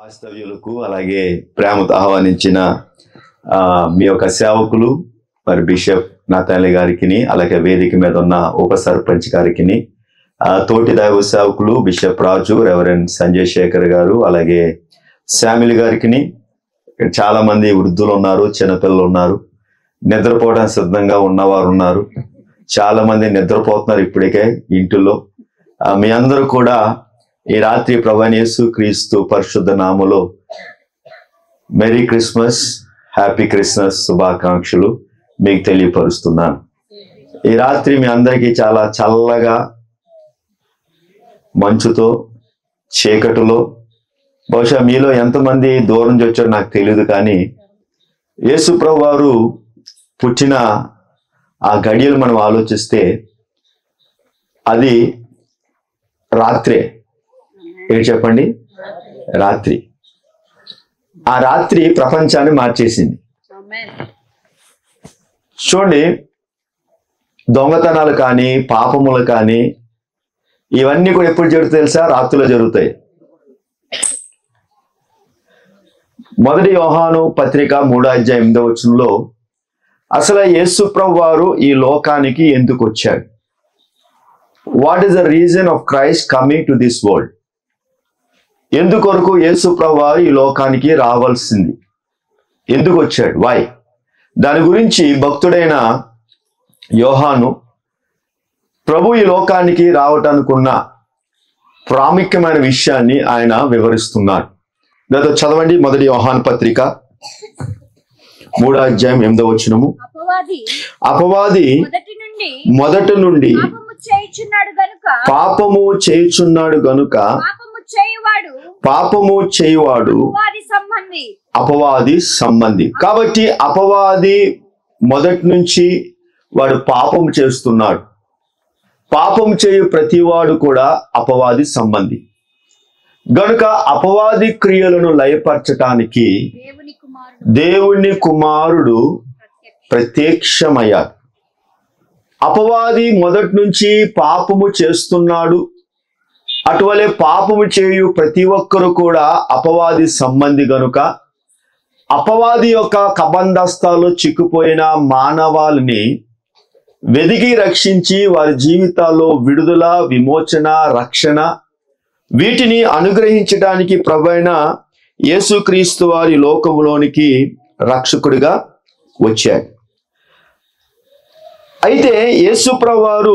వాస్తవ్యులకు అలాగే ప్రేమతో ఆహ్వానించిన ఆ, మీ యొక్క సేవకులు మరి బిషప్ నాతాలి గారికి అలాగే వేదిక మీద ఉన్న ఉప సర్పంచ్ గారికి ఆ, తోటి దైవ సేవకులు బిషప్ రాజు రెవరెండ్ సంజయ్ శేఖర్ గారు అలాగే శామిలి గారికి చాలా మంది వృద్ధులు ఉన్నారు చిన్నపిల్లలు ఉన్నారు నిద్రపోవడానికి సిద్ధంగా ఉన్నవారు ఉన్నారు చాలా మంది నిద్రపోతున్నారు ఇప్పటికే ఇంటిలో ఆ, మీ అందరూ కూడా ఈ రాత్రి ప్రభనేసు క్రీస్తు పరిశుద్ధ నామలో మెరీ క్రిస్మస్ హ్యాపీ క్రిస్మస్ శుభాకాంక్షలు మీకు తెలియపరుస్తున్నాను ఈ రాత్రి మీ అందరికీ చాలా చల్లగా మంచుతో చీకటిలో బహుశా మీలో ఎంతమంది దూరం నుంచి వచ్చారో నాకు తెలియదు కానీ యేసుప్రభు వారు పుట్టిన ఆ గడియలు మనం ఆలోచిస్తే అది రాత్రే ఏంటి చెప్పండి రాత్రి ఆ రాత్రి ప్రపంచాన్ని మార్చేసింది చూడండి దొంగతనాలు కానీ పాపములు కానీ ఇవన్నీ కూడా ఎప్పుడు జరుగుతాయి తెలుసా రాత్రులో జరుగుతాయి మొదటి యోహాను పత్రిక మూడో అధ్యాయం ఎనిమిదో వచనంలో అసలు యేసుప్రభు వారు ఈ లోకానికి ఎందుకు వచ్చాడు what is the reason of Christ coming to this world ఎందుకొరకు యేసుప్రభు వారు ఈ లోకానికి రావాల్సింది ఎందుకు వచ్చాడు వై దాని గురించి భక్తుడైన యోహాను ప్రభు ఈ లోకానికి రావటానికి ఉన్న ప్రాముఖ్యమైన విషయాన్ని ఆయన వివరిస్తున్నాడు దాంతో చదవండి మొదటి యోహాన్ పత్రిక మూడో అధ్యాయం ఎనిమిదో వచనము అపవాది అపవాది మొదటి నుండి మొదటి నుండి పాపము చేయుచున్నాడు గనుక పాపము చేయుచున్నాడు గనుక పాపము చేయువాడు పాపము చేయువాడు అపవాది సంబంధి అపవాది సంబంధి కాబట్టి అపవాది మొదటి నుంచి వాడు పాపం చేస్తున్నాడు పాపం చేయు ప్రతివాడు కూడా అపవాది సంబంధి గనుక అపవాది క్రియలను లయపరచటానికి దేవుని కుమారుడు దేవుని కుమారుడు ప్రత్యక్ష ప్రత్యక్షమయ్యాడు అపవాది మొదటి నుంచి పాపము చేస్తున్నాడు అటువలే పాపము చేయు ప్రతి ఒక్కరు కూడా అపవాది సంబంధి గనుక అపవాది యొక్క కబంధస్తాల్లో చిక్కుపోయిన మానవాళిని వెదికి రక్షించి వారి జీవితాల్లో విడుదల విమోచన రక్షణ వీటిని అనుగ్రహించడానికి ప్రభైన యేసుక్రీస్తు వారి లోకములోనికి రక్షకుడిగా వచ్చాడు అయితే యేసుప్రభు వారు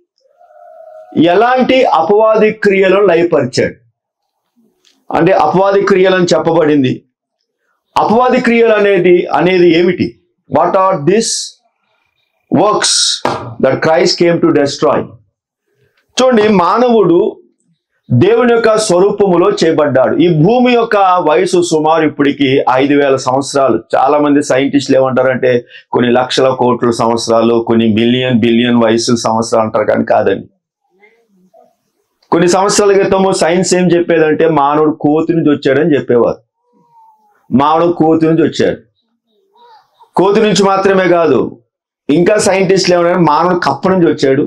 ఎలాంటి అపవాది క్రియలను లయపరిచాడు అంటే అపవాది క్రియలని చెప్పబడింది అపవాది క్రియలు అనేది అనేది ఏమిటి what are this works that Christ came to destroy చూడండి మానవుడు దేవుని యొక్క స్వరూపములో చేయబడ్డాడు ఈ భూమి యొక్క వయసు సుమారు ఇప్పటికి ఐదు వేల సంవత్సరాలు చాలా మంది సైంటిస్టులు ఏమంటారంటే కొన్ని లక్షల కోట్ల సంవత్సరాలు కొన్ని మిలియన్ బిలియన్ వయసు సంవత్సరాలు అంటారు కానీ కాదండి కొన్ని సంవత్సరాల క్రితము సైన్స్ ఏం చెప్పేదంటే మానవుడు కోతి నుంచి వచ్చాడని చెప్పేవారు మానవుడు కోతి నుంచి వచ్చాడు కోతి నుంచి మాత్రమే కాదు ఇంకా సైంటిస్టులు ఏమన్నారు మానవుడు కప్ప నుంచి వచ్చాడు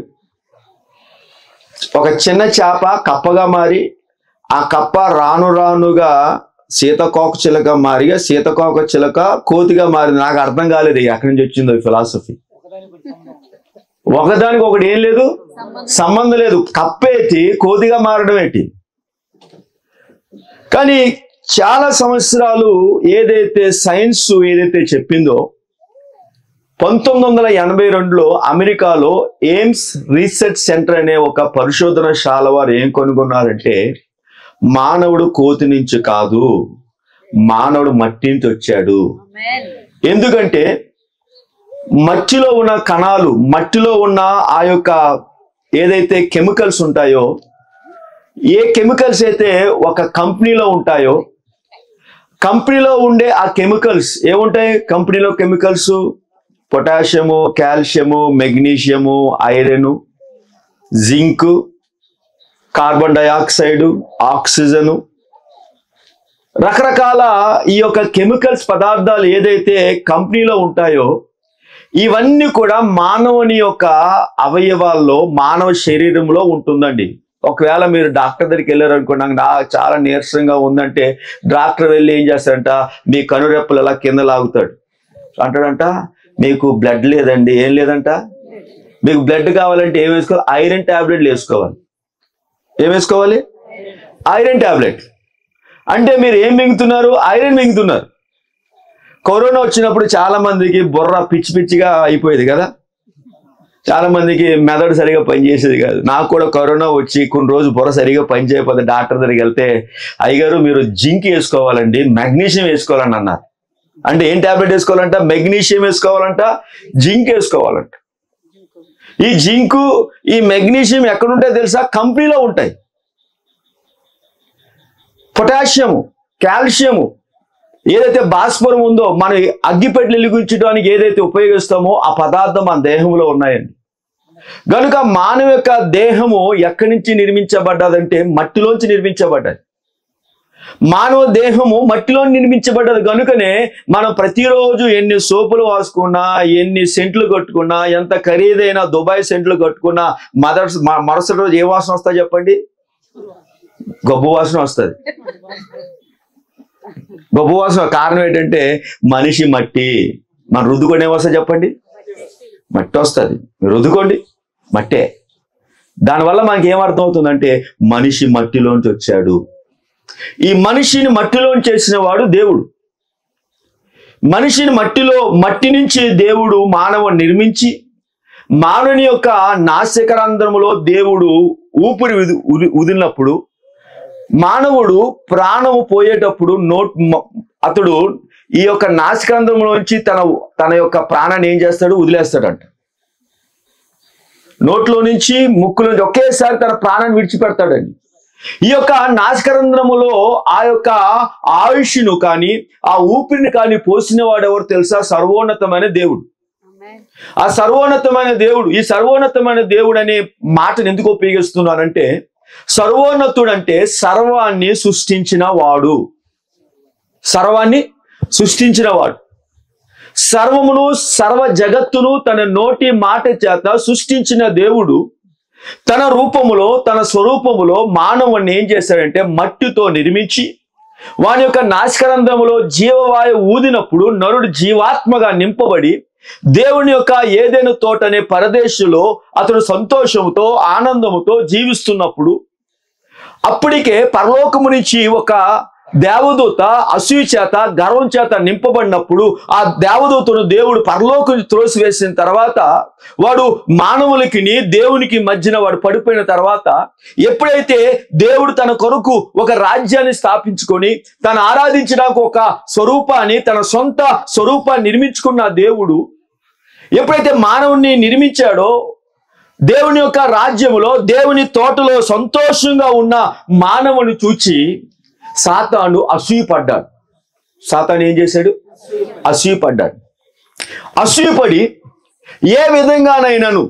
ఒక చిన్న చేప కప్పగా మారి ఆ కప్ప రాను రానుగా సీతకోక చిలక మారిగా సీతకోక చిలక కోతిగా మారింది నాకు అర్థం కాలేదు ఇది ఎక్కడి నుంచి వచ్చిందో ఈ ఫిలాసఫీ ఒకదానికి ఒకటి ఏం లేదు సంబంధం లేదు కప్పేటి కోతిగా మారడం ఏంటి కానీ చాలా సంవత్సరాలు ఏదైతే సైన్స్ ఏదైతే చెప్పిందో పంతొమ్మిది వందల ఎనభై రెండులో అమెరికాలో ఎయిమ్స్ రీసెర్చ్ సెంటర్ అనే ఒక పరిశోధనశాల వారు ఏం కనుగొన్నారంటే మానవుడు కోతి నుంచి కాదు మానవుడు మట్టి నుంచి వచ్చాడు ఆమేన్ ఎందుకంటే మట్టిలో ఉన్న కణాలు మట్టిలో ఉన్న ఆ యొక్క ఏదైతే కెమికల్స్ ఉంటాయో ఏ కెమికల్స్ అయితే ఒక కంపెనీలో ఉంటాయో కంపెనీలో ఉండే ఆ కెమికల్స్ ఏముంటాయి కంపెనీలో chemicals potassium calcium magnesium iron zinc carbon dioxide oxygen రకరకాల ఈ యొక్క కెమికల్స్ పదార్థాలు ఏదైతే కంపెనీలో ఉంటాయో ఇవన్నీ కూడా మానవుని యొక్క అవయవాల్లో మానవ శరీరంలో ఉంటుందండి ఒకవేళ మీరు డాక్టర్ దగ్గరికి వెళ్ళారు అనుకోండి నాకు నా- చాలా నీరసంగా ఉందంటే డాక్టర్ వెళ్ళి ఏం చేస్తాడంట మీ కనురెప్పలు అలా కింద లాగుతాడు అంటాడంట మీకు బ్లడ్ లేదండి ఏం లేదంట మీకు బ్లడ్ కావాలంటే ఏం వేసుకోవాలి ఐరన్ టాబ్లెట్లు వేసుకోవాలి ఏం వేసుకోవాలి ఐరన్ టాబ్లెట్ అంటే మీరు ఏం మింగుతున్నారు ఐరన్ మింగుతున్నారు కరోనా వచ్చినప్పుడు చాలా మందికి బుర్ర పిచ్చి పిచ్చిగా అయిపోయేది కదా చాలా మందికి మెదడు సరిగా పనిచేసేది కాదు నాకు కూడా కరోనా వచ్చి కొన్ని రోజు బుర్ర సరిగా పనిచేయకపోతే డాక్టర్ దగ్గరికి వెళ్తే అయ్యగారు మీరు జింక్ వేసుకోవాలండి మెగ్నీషియం వేసుకోవాలని అన్నారు అంటే ఏం టాబ్లెట్ వేసుకోవాలంట మెగ్నీషియం వేసుకోవాలంట జింక్ వేసుకోవాలంట ఈ జింకు ఈ మెగ్నీషియం ఎక్కడుంటాయో తెలుసా కంపెనీలో ఉంటాయి పొటాషియము కాల్షియము ఏదైతే భాస్వరం ఉందో మన అగ్గిపెట్టెలు వెలిగించడానికి ఏదైతే ఉపయోగిస్తామో ఆ పదార్థం మన దేహంలో ఉన్నాయండి గనుక మానవ యొక్క దేహము ఎక్కడి నుంచి నిర్మించబడ్డదంటే మట్టిలోంచి నిర్మించబడ్డది మానవ దేహము మట్టిలో నిర్మించబడ్డది కనుకనే మనం ప్రతిరోజు ఎన్ని సోపులు వాసుకున్నా ఎన్ని సెంట్లు కట్టుకున్నా ఎంత ఖరీదైన దుబాయ్ సెంట్లు కట్టుకున్నా మదర్స్ మ- మరుసటి రోజు ఏ వాసన వస్తా చెప్పండి గబ్బు వాసన వస్తుంది గబ్బు వాసన కారణం ఏంటంటే మనిషి మట్టి మన రుద్దుకొని ఏమొస్తా చెప్పండి మట్టి వస్తుంది మీరు రుద్దుకోండి మట్టే దానివల్ల మనకి ఏమర్థం అవుతుందంటే మనిషి మట్టిలోంచి వచ్చాడు ఈ మనిషిని మట్టిలోంచి చేసిన వాడు దేవుడు మనిషిని మట్టిలో మట్టి నుంచి దేవుడు మానవ నిర్మించి మానవుని యొక్క నాసికరంధ్రములో దేవుడు ఊపిరి ఉది ఉది- ఉదిలినప్పుడు మానవుడు ప్రాణము పోయేటప్పుడు నోట్ మ- అతడు ఈ యొక్క నాసికంధ్రంలోంచి తన తన యొక్క ప్రాణాన్ని ఏం చేస్తాడు వదిలేస్తాడంట నోట్లో నుంచి ముక్కు నుంచి ఒకేసారి తన ప్రాణాన్ని విడిచిపెడతాడండి ఈ యొక్క నాసికరంధ్రములో ఆ యొక్క ఆయుష్ను కానీ ఆ ఊపిరిని కానీ పోసిన వాడు ఎవరు తెలుసా సర్వోన్నతమైన దేవుడు ఆ సర్వోన్నతమైన దేవుడు ఈ సర్వోన్నతమైన దేవుడు అనే మాటను ఎందుకు ఉపయోగిస్తున్నానంటే సర్వోన్నతుడు అంటే సర్వాన్ని సృష్టించిన వాడు సర్వాన్ని సృష్టించిన వాడు సర్వమును సర్వ జగత్తును తన నోటి మాట చేత సృష్టించిన దేవుడు తన రూపములో తన స్వరూపములో మానవుణ్ణి ఏం చేశాడంటే మట్టితో నిర్మించి వాని యొక్క నాశకరంధ్రములో జీవవాయు ఊదినప్పుడు నరుడు జీవాత్మగా నింపబడి దేవుని యొక్క ఏదైనా తోట అనే పరదేశంలో అతడు సంతోషముతో ఆనందముతో జీవిస్తున్నప్పుడు అప్పటికే పరలోకము నుంచి ఒక దేవదూత అసూయ చేత గర్వం చేత నింపబడినప్పుడు ఆ దేవదూతను దేవుడు పరలోకం త్రోసివేసిన తర్వాత వాడు మానవులకి దేవునికి మధ్యన వాడు పడిపోయిన తర్వాత ఎప్పుడైతే దేవుడు తన కొరకు ఒక రాజ్యాన్ని స్థాపించుకొని తను ఆరాధించడానికి ఒక స్వరూపాన్ని తన సొంత స్వరూపాన్ని నిర్మించుకున్న దేవుడు ఎప్పుడైతే మానవుణ్ణి నిర్మించాడో దేవుని యొక్క రాజ్యములో దేవుని తోటలో సంతోషంగా ఉన్న మానవుని చూచి సాతాను అసూయపడ్డాడు సాతాను ఏం చేశాడు అసూయపడ్డాడు అసూయపడి ఏ విధంగానైనాను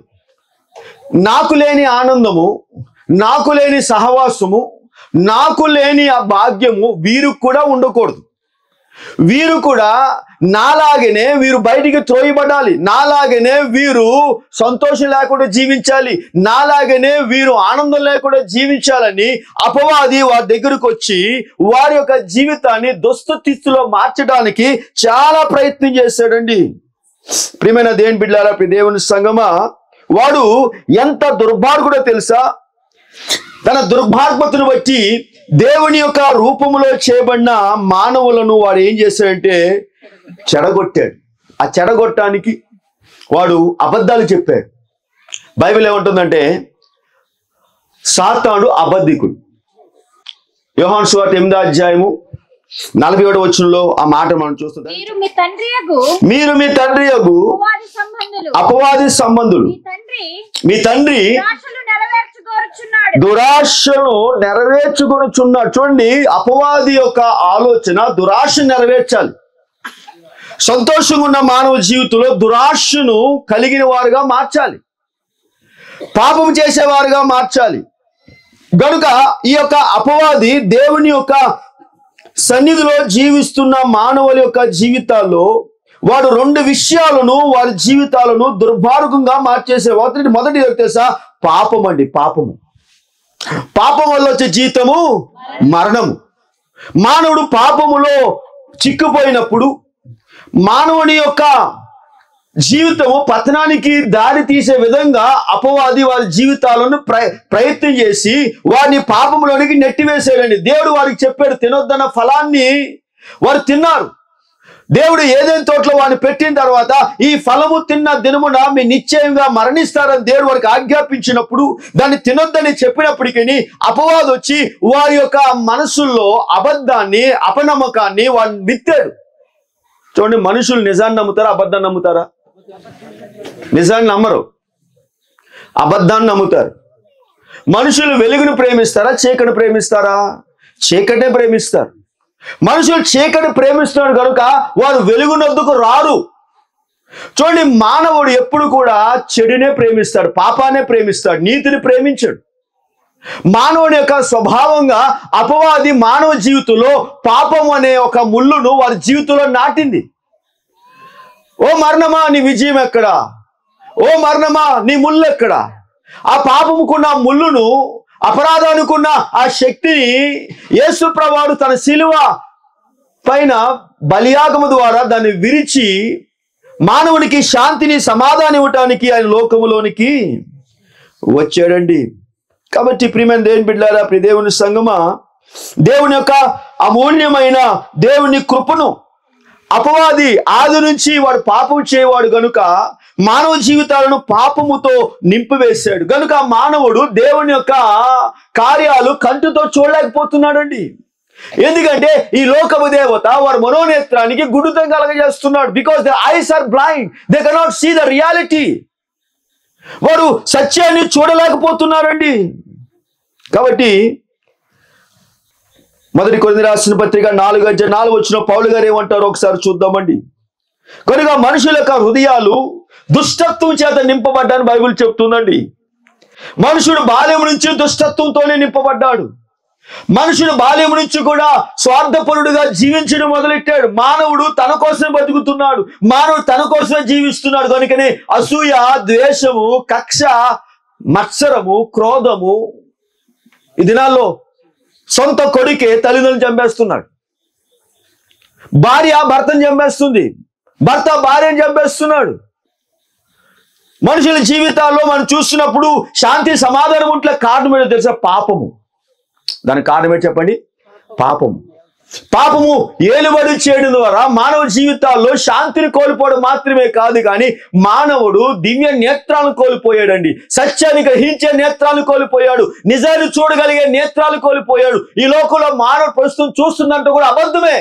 నాకు లేని ఆనందము నాకు లేని సహవాసము నాకు లేని ఆ భాగ్యము వీరికి కూడా ఉండకూడదు వీరు కూడా నాలాగనే వీరు బయటికి త్రోయబడాలి నాలాగనే వీరు సంతోషం లేకుండా జీవించాలి నాలాగనే వీరు ఆనందం లేకుండా జీవించాలని అపవాది వారి దగ్గరకు వచ్చి వారి యొక్క జీవితాన్ని దుస్థితిలో మార్చడానికి చాలా ప్రయత్నం చేశాడండి ప్రియమైన దేని బిడ్డారా ప్రియ దేవుని సంగమా వాడు ఎంత దుర్మార్గుడో తెలుసా తన దుర్భాగ్యతను బట్టి దేవుని యొక్క రూపములో చేయబడిన మానవులను వాడు ఏం చేశాడంటే చెడగొట్టాడు ఆ చెడగొట్టడానికి వాడు అబద్ధాలు చెప్పాడు బైబిల్ ఏమంటుందంటే సాతాడు అబద్ధికుడు యోహాన్ సువార్త ఎనిమిదో అధ్యాయము నలభై ఏడు వచ్చుల్లో ఆ మాట మనం చూస్తుంటాం మీరు మీ తండ్రి యగు మీరు మీ తండ్రి యొక్క ఉపవాది సంబంధులు అపవాది సంబంధులు మీ తండ్రి మీ తండ్రి ఆశలు నెరవేర్చుకోరుచున్నాడు దురాశను నెరవేర్చుకొనుచున్నాడు చూడండి అపవాది యొక్క ఆలోచన దురాశ నెరవేర్చాలి సంతోషంగా ఉన్న మానవ జీవితంలో దురాశను కలిగిన వారుగా మార్చాలి పాపం చేసేవారుగా మార్చాలి గనుక ఈ యొక్క అపవాది దేవుని యొక్క సన్నిధిలో జీవిస్తున్న మానవుల యొక్క జీవితాల్లో వాడు రెండు విషయాలను వారి జీవితాలను దుర్మార్గంగా మార్చేసే మొదటి మొదటి తెలుసా పాపం అండి పాపము పాపం వల్ల వచ్చే జీతము మరణము మానవుడు పాపములో చిక్కుపోయినప్పుడు మానవుని యొక్క జీవితము పతనానికి దారి తీసే విధంగా అపవాది వారి జీవితాలను ప్ర ప్రయత్నం చేసి వారిని పాపంలోనికి నెట్టివేసేయాలండి దేవుడు వారికి చెప్పాడు తినొద్దన్న ఫలాన్ని వారు తిన్నారు దేవుడు ఏదైనా తోటలో వాడిని పెట్టిన తర్వాత ఈ ఫలము తిన్న దినమున మీ నిశ్చయంగా మరణిస్తారని దేవుడు వారికి ఆజ్ఞాపించినప్పుడు దాన్ని తినొద్దని చెప్పినప్పటికీ అపవాదం వచ్చి వారి యొక్క మనసుల్లో అబద్ధాన్ని అపనమ్మకాన్ని వాడిని విత్తాడు చూడండి మనుషులు నిజాన్ని నమ్ముతారా అబద్ధాన్ని నమ్ముతారా నిజాన్ని నమ్మరు అబద్ధాన్ని నమ్ముతారు మనుషులు వెలుగును ప్రేమిస్తారా చీకటి ప్రేమిస్తారా చీకటే ప్రేమిస్తారు మనుషులు చీకటి ప్రేమిస్తున్నాడు కనుక వారు వెలుగునొద్దుకు రారు చూడండి మానవుడు ఎప్పుడు కూడా చెడునే ప్రేమిస్తాడు పాపానే ప్రేమిస్తాడు నీతిని ప్రేమించాడు మానవుని యొక్క స్వభావంగా అపవాది మానవ జీవితంలో పాపం అనే ఒక ముళ్ళును వారి జీవితంలో నాటింది ఓ మరణమా నీ విజయం ఎక్కడా ఓ మరణమా నీ ముళ్ళు ఎక్కడా ఆ పాపముకున్న ముళ్ళును అపరాధానికున్న ఆ శక్తిని యేసు ప్రభువాడు తన శిలువ పైన బలియాగము ద్వారా దాన్ని విరిచి మానవునికి శాంతిని సమాధానం ఇవ్వటానికి ఆయన లోకములోనికి వచ్చాడండి కాబట్టి ప్రియమైన దేవుని బిడ్డారా ప్రియ దేవుని సంగమా దేవుని యొక్క అమూల్యమైన దేవుని కృపను అపవాది ఆది నుంచి వాడు పాపం చేయవాడు గనుక మానవ జీవితాలను పాపముతో నింపివేశాడు గనుక మానవుడు దేవుని యొక్క కార్యాలు కంటితో చూడలేకపోతున్నాడండి ఎందుకంటే ఈ లోకము దేవత వారి మనోనేత్రానికి గుడుతం కలగజేస్తున్నాడు because the eyes are blind they cannot see the reality వారు సత్యాన్ని చూడలేకపోతున్నారండి కాబట్టి మొదటి కొన్ని రాసిన పత్రిక నాలుగు అధ్యాయ నాలుగు వచ్చిన పౌలు గారు ఏమంటారు ఒకసారి చూద్దామండి కనుక మనుషుల యొక్క హృదయాలు దుష్టత్వం చేత నింపబడ్డాని బైబిల్ చెప్తుందండి మనుషుడు బాల్యం నుంచి దుష్టత్వంతోనే నింపబడ్డాడు మనుషుడు బాల్యం నుంచి కూడా స్వార్థపరుడుగా జీవించడం మొదలెట్టాడు మానవుడు తన కోసమే బతుకుతున్నాడు మానవుడు తన కోసమే జీవిస్తున్నాడు కనుకనే అసూయ ద్వేషము కక్ష మత్సరము క్రోధము ఈ దినాల్లో సొంత కొడుకే తల్లిదండ్రులు చంపేస్తున్నాడు భార్య భర్తను చంపేస్తుంది భర్త భార్యను చంపేస్తున్నాడు మనుషుల జీవితాల్లో మనం చూస్తున్నప్పుడు శాంతి సమాధానం ఉంటే కారణం ఏంటో తెలుసా పాపము దానికి కారణం ఏంటి చెప్పండి పాపము పాపము ఏలుబడి చేయడం ద్వారా మానవ జీవితాల్లో శాంతిని కోల్పోవడం మాత్రమే కాదు కానీ మానవుడు దివ్య నేత్రాలను కోల్పోయాడండి సత్యాన్ని గ్రహించే నేత్రాలు కోల్పోయాడు నిజాన్ని చూడగలిగే నేత్రాలు కోల్పోయాడు ఈ లోకంలో మానవుడు ప్రస్తుతం చూస్తుందంటే కూడా అబద్ధమే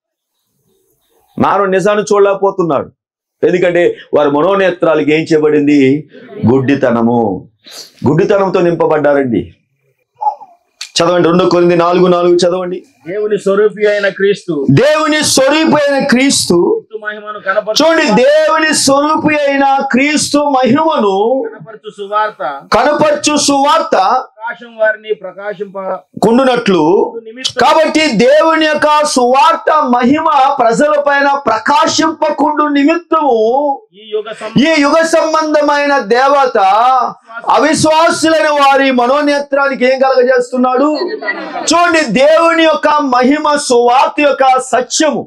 మానవుడు నిజాన్ని చూడలేకపోతున్నాడు ఎందుకంటే వారి మనోనేత్రాలకు ఏం చేయబడింది గుడ్డితనము గుడ్డితనంతో నింపబడ్డారండి చదవండి రెండు కొరింది నాలుగు నాలుగు చదవండి దేవుని స్వరూపి అయిన క్రీస్తు దేవుని స్వరూపైన క్రీస్తు క్రీస్తు మహిమను కనపరచు చూడండి దేవుని స్వరూపి అయిన క్రీస్తు మహిమను కనపరచు సువార్త కనపరచు సువార్త ప్రకాశం వారిని ప్రకాశింప కుండునట్లు నిమిత్తం కాబట్టి దేవుని యొక్క సువార్త మహిమ ప్రజల పైన ప్రకాశింపకుండు నిమిత్తము ఈ యుగ సం- ఈ యుగ సంబంధమైన దేవత అవిశ్వాసులైన వారి మనోనేత్రానికి ఏం కలగజేస్తున్నాడు చూడండి దేవుని యొక్క మహిమ సువార్త యొక్క సత్యము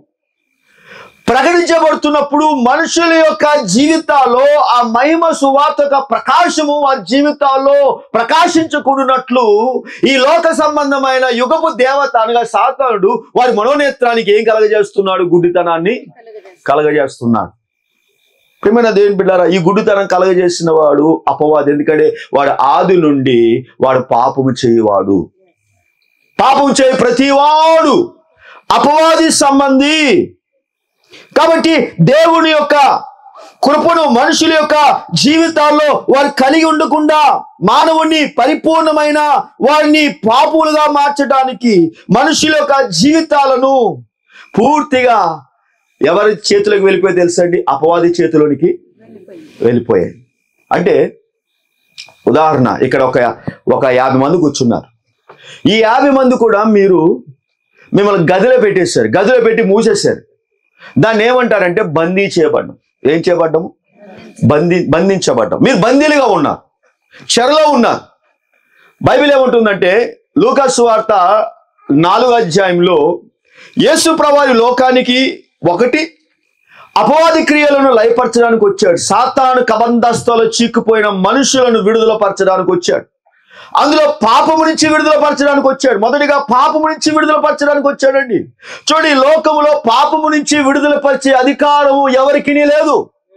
ప్రకటించబడుతున్నప్పుడు మనుషుల యొక్క జీవితాల్లో ఆ మహిమ సువార్త యొక్క ప్రకాశము వారి జీవితాల్లో ప్రకాశించకూడినట్లు ఈ లోక సంబంధమైన యుగపు దేవత అనగా సాతానుడు వారి మనోనేత్రానికి ఏం కలగజేస్తున్నాడు గుడ్డితనాన్ని కలగజేస్తున్నాడు ప్రియమైన దేవుని బిడ్డారా ఈ గుడ్డితనం కలగజేసిన వాడు అపవాది ఎందుకంటే వాడు ఆది నుండి వాడు పాపము చేయవాడు పాపం చేయి ప్రతివాడు అపవాది సంబంధి కాబట్టి దేవుని యొక్క కృపను మనుషుల యొక్క జీవితాల్లో వారు కలిగి ఉండకుండా మానవుని పరిపూర్ణమైన వారిని పాపులుగా మార్చడానికి మనుషుల యొక్క జీవితాలను పూర్తిగా ఎవరి చేతిలోకి వెళ్ళిపోయి తెలుసండి అపవాది చేతిలోనికి వెళ్ళిపోయాయి అంటే ఉదాహరణ ఇక్కడ ఒక ఒక యాభై మంది కూర్చున్నారు ఈ యాభై మంది కూడా మీరు మిమ్మల్ని గదిలో పెట్టేశారు గదిలో పెట్టి మూసేశారు దాన్ని ఏమంటారంటే బందీ చేయబడ్డం ఏం చేయబడ్డము బందీ బంధించబడ్డం మీరు బందీలుగా ఉన్నారు చెరలో ఉన్నారు బైబిల్ ఏముంటుందంటే లూకాసు వార్త నాలుగు అధ్యాయంలో యేసు ప్రభావి లోకానికి ఒకటి అపవాది క్రియలను లయపరచడానికి వచ్చాడు సాతాను కబంధస్థలో చిక్కుపోయిన మనుషులను విడుదల పరచడానికి వచ్చాడు అందులో పాపము నుంచి విడుదల పరచడానికి వచ్చాడు మొదటిగా పాపము నుంచి విడుదల పరచడానికి వచ్చాడండి చూడండి ఈ లోకములో పాపము నుంచి విడుదల పరిచే అధికారము ఎవరికి లేదు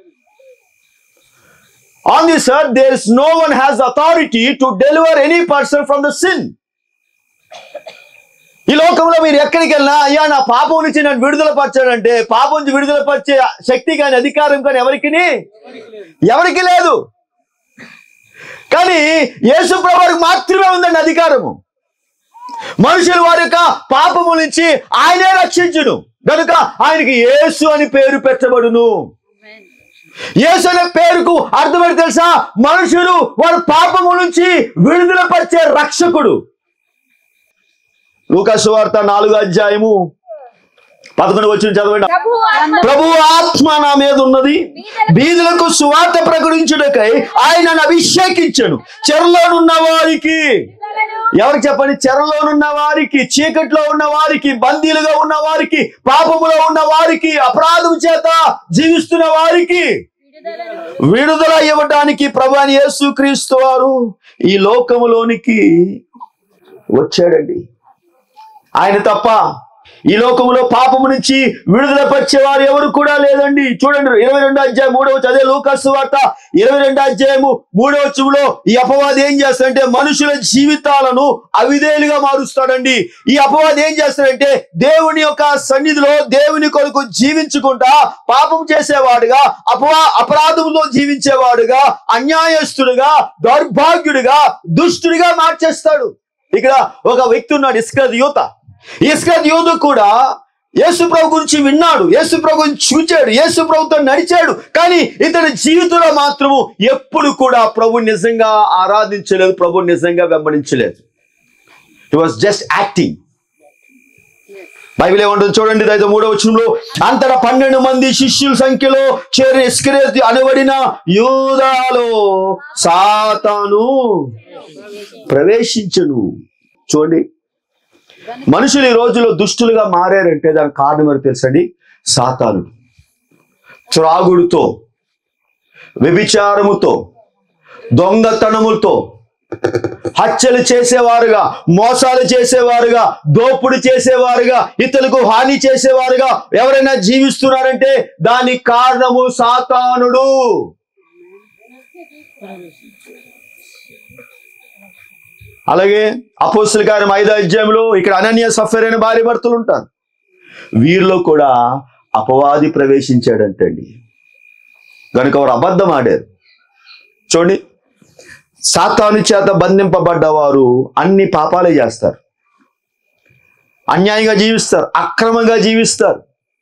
on this earth there is no one has authority to deliver any person from the sin ఈ లోకంలో మీరు ఎక్కడికి వెళ్ళినా అయ్యా నా పాపం నుంచి నన్ను విడుదల పరచాడంటే పాపం నుంచి విడుదల పరిచే శక్తి కానీ అధికారం కానీ ఎవరికి ఎవరికి లేదు కానీ యేసు ప్రభువుకి మాత్రమే ఉందండి అధికారము మనుషులు వారి యొక్క పాపము నుంచి ఆయనే రక్షించును కనుక ఆయనకి యేసు అని పేరు పెట్టబడును యేసు అనే పేరుకు అర్థమేంటి తెలుసా మనుషులు వారి పాపము నుంచి విడుదల పరిచే రక్షకుడు లూకాసు వార్త నాలుగో అధ్యాయము పదకొండు వచ్చిన చదవండి ప్రభు ఆత్మ ప్రభు ఆత్మ నా మీద ఉన్నది బీదులకు సువార్త ప్రకటించుటకై ఆయనను అభిషేకించను చెరలోనున్న వారికి ఎవరికి చెప్పండి చెరలోనున్న వారికి చీకట్లో ఉన్న వారికి బందీలుగా ఉన్న వారికి పాపములో ఉన్న వారికి అపరాధం చేత జీవిస్తున్న వారికి విడుదలను విడుదల ఇవ్వడానికి ప్రభు అని యేసుక్రీస్తు వారు ఈ లోకములోనికి వచ్చాడండి ఆయన తప్ప ఈ లోకములో పాపము నుంచి విడుదల పరిచేవారు ఎవరు కూడా లేదండి చూడండి ఇరవై రెండు అధ్యాయం మూడవ అదే లూకాసు వార్త ఇరవై రెండు అధ్యాయము మూడవ వచ్చులో ఈ అపవాది ఏం చేస్తాడంటే మనుషుల జీవితాలను అవిధేయులుగా మారుస్తాడండి ఈ అపవాది ఏం చేస్తాడంటే దేవుని యొక్క సన్నిధిలో దేవుని కొరకు జీవించుకుంటా పాపం చేసేవాడుగా అపవా అపరాధంలో జీవించేవాడుగా అన్యాయస్తుడుగా దౌర్భాగ్యుడిగా దుష్టుడిగా మార్చేస్తాడు ఇక్కడ ఒక వ్యక్తి ఉన్నాడు ఇస్కర్ యూత ఇస్కర్ యూత కూడా యేసు ప్రభు గురించి విన్నాడు యేసు ప్రభు గురించి చూచాడు యేసు ప్రభుతో నడిచాడు కానీ ఇతని జీవితంలో మాత్రము ఎప్పుడు కూడా ప్రభు నిజంగా ఆరాధించలేదు ప్రభు నిజంగా వెంబడించలేదు he was just acting Bible ఏమంటుంది చూడండి అయితే మూడో వచనంలో అంతటా పన్నెండు మంది శిష్యుల సంఖ్యలో చేరిన ఇస్కరేతి అనబడిన యూదాలో సాతాను ప్రవేశించను చూడండి మనుషులు ఈ రోజులో దుష్టులుగా మారారంటే దానికి కారణం మరి తెలుసండి సాతాను త్రాగుడుతో వ్యభిచారముతో దొంగతనములతో హత్యలు చేసేవారుగా మోసాలు చేసేవారుగా దోపుడు చేసేవారుగా ఇతరులకు హాని చేసేవారుగా ఎవరైనా జీవిస్తున్నారంటే దానికి కారణము సాతానుడు అలాగే అపోస్తుల కార్యం ఐదో అధ్యాయంలో ఇక్కడ అనన్య సఫర్ అయిన భార్య భర్తలు ఉంటారు వీరిలో కూడా అపవాది ప్రవేశించాడంటండి కనుక వారు అబద్ధం ఆడారు చూడండి సాతాను చేత బంధింపబడ్డవారు అన్ని పాపాలే చేస్తారు అన్యాయంగా జీవిస్తారు అక్రమంగా జీవిస్తారు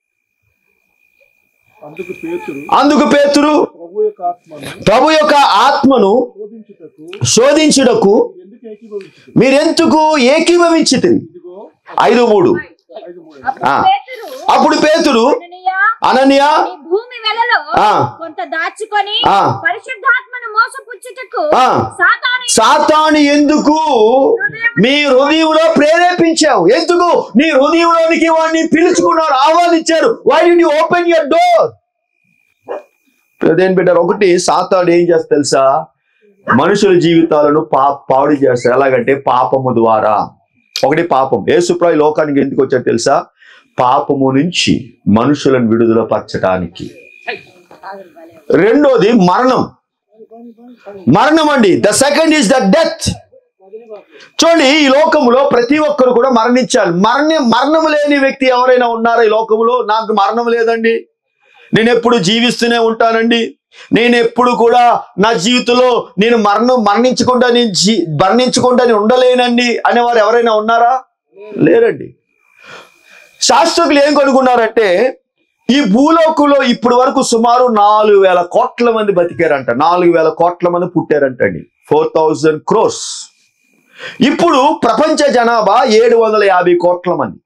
అందుకు పేతురు అందుకు పేతురు ప్రభు యొక్క ఆత్మను ప్రభు యొక్క ఆత్మను శోధించుటకు శోధించుటకు ఎందుకు ఏకీభవించుట మీరెందుకు ఏకీభవించితి ఇదిగో ఐదు మూడు ఐదు మూడు అప్పుడు ఆ. పేతురు అప్పుడు పేతురు అననీయ, అనన్య నీ భూమి వెలలో ఆ. కొంత దాచుకొని ఆ. పరిశుద్ధాత్మను మోసపుచ్చుటకు ఆ. సాతాను సాతాను ఎందుకు మీ హృదయంలో ప్రేరేపించావు ఎందుకు నీ హృదయంలోనికి వాడిని పిలుచుకున్నారు ఆహ్వానించారు why the open your door అదేం పెట్టారు ఒకటి సాతాడు ఏం చేస్తా తెలుసా మనుషుల జీవితాలను పా పాడు చేస్తారు ఎలాగంటే పాపము ద్వారా ఒకటి పాపం యేసుప్రాయి లోకానికి ఎందుకు వచ్చారు తెలుసా పాపము నుంచి మనుషులను విడుదల పరచడానికి రెండోది మరణం మరణం అండి the second is the death చూడండి ఈ లోకములో ప్రతి ఒక్కరు కూడా మరణించాలి మరణ మరణం లేని వ్యక్తి ఎవరైనా ఉన్నారా ఈ లోకములో నాకు మరణం లేదండి నేను ఎప్పుడు జీవిస్తూనే ఉంటానండి నేను ఎప్పుడు కూడా నా జీవితంలో నేను మరణం మరణించకుండా నేను జీ మరణించకుండా నేను ఉండలేనండి అనేవారు ఎవరైనా ఉన్నారా లేరండి శాస్త్రజ్ఞులు ఏం కనుగొన్నారంటే ఈ భూలోకంలో ఇప్పటి వరకు సుమారు నాలుగు వేల కోట్ల మంది బతికారంట నాలుగు వేల కోట్ల మంది పుట్టారంటండి ఫోర్ థౌజండ్ క్రోర్స్ ఇప్పుడు ప్రపంచ జనాభా ఏడు వందల యాభై కోట్ల మంది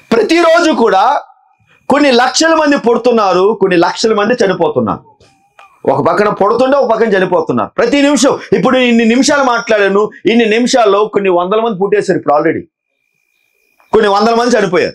ప్రతిరోజు కూడా కొన్ని లక్షల మంది పుడుతున్నారు కొన్ని లక్షల మంది చనిపోతున్నారు ఒక పక్కన పొడుతుంటే ఒక పక్కన చనిపోతున్నారు ప్రతి నిమిషం ఇప్పుడు ఇన్ని నిమిషాలు మాట్లాడాను ఇన్ని నిమిషాల్లో కొన్ని వందల మంది పుట్టేశారు ఇప్పుడు ఆల్రెడీ కొన్ని వందల మంది చనిపోయారు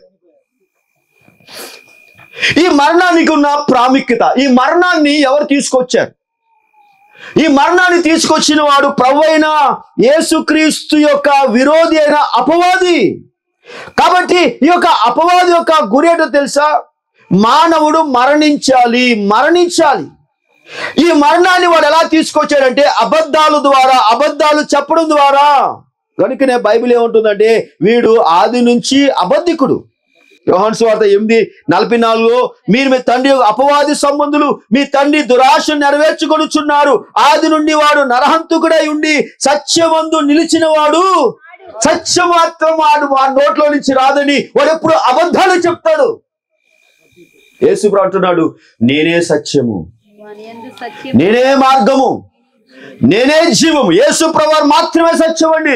ఈ మరణానికి ఉన్న ప్రాముఖ్యత ఈ మరణాన్ని ఎవరు తీసుకొచ్చారు ఈ మరణాన్ని తీసుకొచ్చిన వాడు ప్రభు అయిన యేసుక్రీస్తు యొక్క విరోధి అయిన అపవాది కాబట్టి ఈ యొక్క అపవాది యొక్క గురి ఏంటో తెలుసా మానవుడు మరణించాలి మరణించాలి ఈ మరణాన్ని వాడు ఎలా తీసుకొచ్చాడంటే అబద్ధాల ద్వారా అబద్ధాలు చెప్పడం ద్వారా కనుకనే బైబిల్ ఏముంటుందంటే వీడు ఆది నుంచి అబద్ధికుడు యోహాను సువార్త ఎనిమిది నలభై నాలుగులో మీరు మీ తండ్రి యొక్క అపవాది సంబంధులు మీ తండ్రి దురాశ నెరవేర్చుకొనుచున్నారు ఆది నుండి వాడు నరహంతుకుడై ఉండి సత్యమందు నిలిచిన వాడు సత్యం మాత్రం వాడు వాడి నోట్లో నుంచి రాదని వాడు ఎప్పుడు అబద్ధాలు చెప్తాడు యేసు అంటున్నాడు నేనే సత్యము నేనే మార్గము నేనే జీవము యేసు ప్రవారు మాత్రమే సత్యం అండి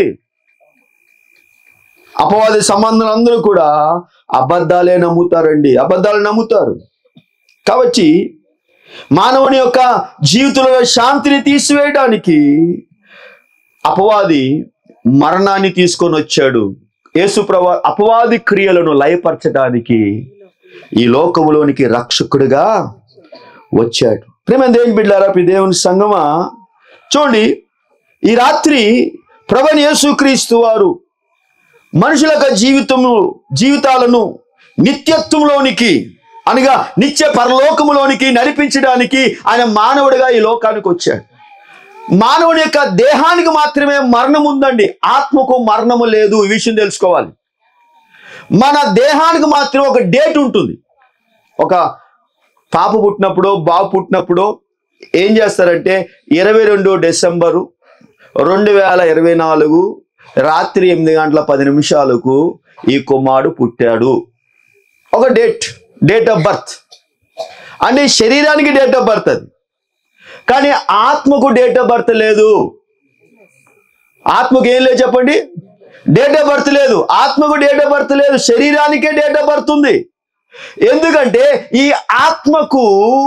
అపవాది సంబంధులు అందరూ కూడా అబద్ధాలే నమ్ముతారండి అబద్ధాలు నమ్ముతారు కాబట్టి మానవుని యొక్క జీవితంలో శాంతిని తీసివేయడానికి అపవాది మరణాన్ని తీసుకొని వచ్చాడు యేసు ప్రభు అపవాది క్రియలను లయపరచడానికి ఈ లోకములోనికి రక్షకుడిగా వచ్చాడు ప్రేమ దేని బిడ్డారా ప్రియ దేవుని సంగమా చూడండి ఈ రాత్రి ప్రభు యేసుక్రీస్తు వారు మనుషుల యొక్క జీవితము జీవితాలను నిత్యత్వంలోనికి అనగా నిత్య పరలోకములోనికి నడిపించడానికి ఆయన మానవుడిగా ఈ లోకానికి వచ్చాడు మానవుడి యొక్క దేహానికి మాత్రమే మరణం ఉందండి ఆత్మకు మరణము లేదు ఈ విషయం తెలుసుకోవాలి మన దేహానికి మాత్రం ఒక డేట్ ఉంటుంది ఒక పాప పుట్టినప్పుడు బాబు పుట్టినప్పుడు ఏం చేస్తారంటే ఇరవై రెండు డిసెంబరు రెండు వేల ఇరవై నాలుగు రాత్రి ఎనిమిది గంటల పది నిమిషాలకు ఈ కుమారుడు పుట్టాడు ఒక డేట్ డేట్ ఆఫ్ బర్త్ అంటే శరీరానికి డేట్ ఆఫ్ బర్త్ అది కానీ ఆత్మకు డేట్ ఆఫ్ బర్త్ లేదు ఆత్మకు ఏం లేదు చెప్పండి డేట్ ఆఫ్ బర్త్ లేదు ఆత్మకు డేట్ ఆఫ్ బర్త్ లేదు శరీరానికే డేట్ ఆఫ్ బర్త్ ఉంది ఎందుకంటే ఈ ఆత్మకు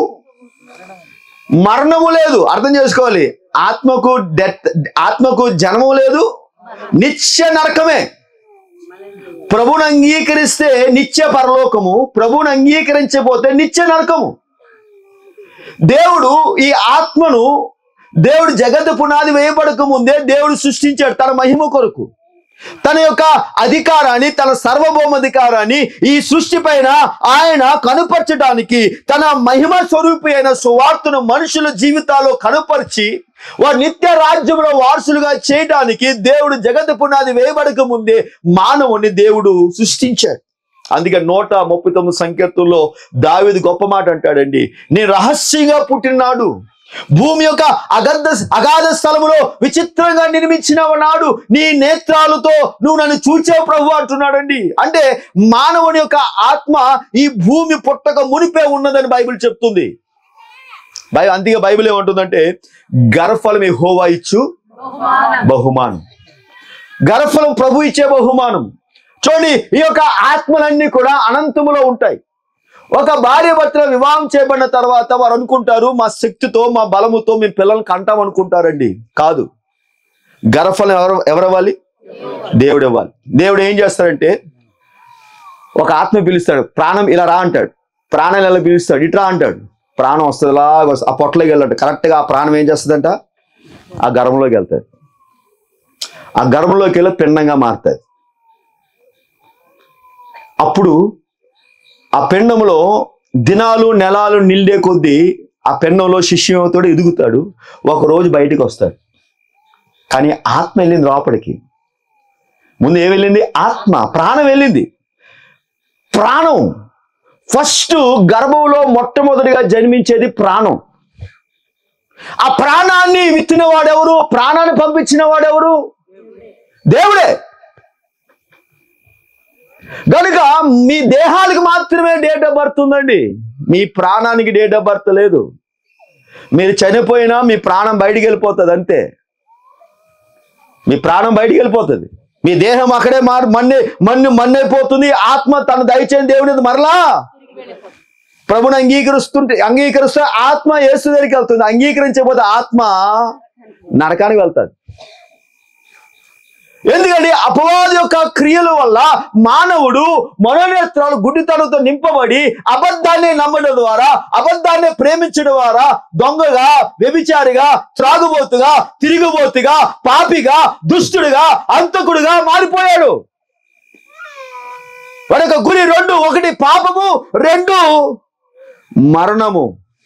మరణము లేదు అర్థం చేసుకోవాలి ఆత్మకు డెత్ ఆత్మకు జన్మము లేదు నిత్య నరకమే ప్రభుని అంగీకరిస్తే నిత్య పరలోకము ప్రభుని అంగీకరించకపోతే నిత్య నరకము దేవుడు ఈ ఆత్మను దేవుడు జగత్ పునాది వేయబడక ముందే దేవుడు సృష్టించాడు తన మహిమ కొరకు తన యొక్క అధికారాన్ని తన సార్వభౌమాధికారాన్ని ఈ సృష్టి పైన ఆయన కనుపరచడానికి తన మహిమ స్వరూపి అయిన సువార్తను మనుషుల జీవితాల్లో కనుపరిచి వారి నిత్య రాజ్యంలో వారసులుగా చేయడానికి దేవుడు జగత్ పునాది వేయబడక ముందే మానవుని దేవుడు సృష్టించాడు అందుకే నూట ముప్పై తొమ్మిది సంకీర్తనలో దావీదు గొప్ప మాట అంటాడండి నేను రహస్యంగా పుట్టినాడు భూమి యొక్క అగధ అగాధ స్థలములో విచిత్రంగా నిర్మించిన నాడు నీ నేత్రాలతో నువ్వు నన్ను చూచావు ప్రభు అంటున్నాడండి అంటే మానవుని యొక్క ఆత్మ ఈ భూమి పుట్టక మునిపే ఉన్నదని బైబిల్ చెప్తుంది బై అందుకే బైబిల్ ఏమంటుందంటే గర్భఫలం హోవా ఇచ్చు బహుమానం గర్భఫలం ప్రభు ఇచ్చే బహుమానం చూడండి ఈ యొక్క ఆత్మలన్నీ కూడా అనంతములో ఉంటాయి ఒక భార్య భర్తల వివాహం చేయబడిన తర్వాత వారు అనుకుంటారు మా శక్తితో మా బలముతో మేము పిల్లల్ని కంటాం అనుకుంటారండి కాదు గర్భఫలం ఎవరు ఎవరివ్వాలి దేవుడు ఇవ్వాలి దేవుడు ఏం చేస్తాడంటే ఒక ఆత్మ పిలుస్తాడు ప్రాణం ఇలా రా అంటాడు ప్రాణం ఇలా పిలుస్తాడు ఇట్రా అంటాడు ప్రాణం వస్తుంది ఇలాగ వస్తుంది ఆ పొట్టలోకి వెళ్ళాడు కరెక్ట్గా ఆ ప్రాణం ఏం చేస్తుందంట ఆ గర్భంలోకి వెళ్తాడు ఆ గర్భంలోకి వెళ్ళి పిండంగా మారుతుంది అప్పుడు ఆ పెండంలో దినాలు నెలలు నిండే కొద్దీ ఆ పెండంలో శిష్యతోడు ఎదుగుతాడు ఒక రోజు బయటికి వస్తాడు కానీ ఆత్మ వెళ్ళింది లోపలికి ముందు ఏం వెళ్ళింది ఆత్మ ప్రాణం వెళ్ళింది ప్రాణం ఫస్ట్ గర్భంలో మొట్టమొదటిగా జన్మించేది ప్రాణం ఆ ప్రాణాన్ని విత్తిన వాడెవరు ప్రాణాన్ని పంపించిన వాడెవరు దేవుడే కనుక మీ దేహాలకు మాత్రమే డేట్ ఆఫ్ బర్త్ ఉందండి మీ ప్రాణానికి డేట్ ఆఫ్ బర్త్ లేదు మీరు చనిపోయినా మీ ప్రాణం బయటికి వెళ్ళిపోతుంది అంతే మీ ప్రాణం బయటికి వెళ్ళిపోతుంది మీ దేహం అక్కడే మారు మన్నే మన్ను మన్నైపోతుంది ఆత్మ తన దయచేని దేవుని మరలా ప్రభుని అంగీకరిస్తుంటే అంగీకరిస్తే ఆత్మ యేసు దగ్గరికి వెళ్తుంది అంగీకరించకపోతే ఆత్మ నరకానికి వెళ్తుంది ఎందుకంటే అపవాది యొక్క క్రియల వల్ల మానవుడు మనోనేత్రాలు గుడ్డితనంతో నింపబడి అబద్ధాన్ని నమ్మడం ద్వారా అబద్ధాన్ని ప్రేమించడం ద్వారా దొంగగా వ్యభిచారిగా త్రాగుబోతుగా తిరిగిబోతుగా పాపిగా దుష్టుడిగా అంతకుడుగా మారిపోయాడు వాడి యొక్క గురి రెండు ఒకటి పాపము రెండు మరణము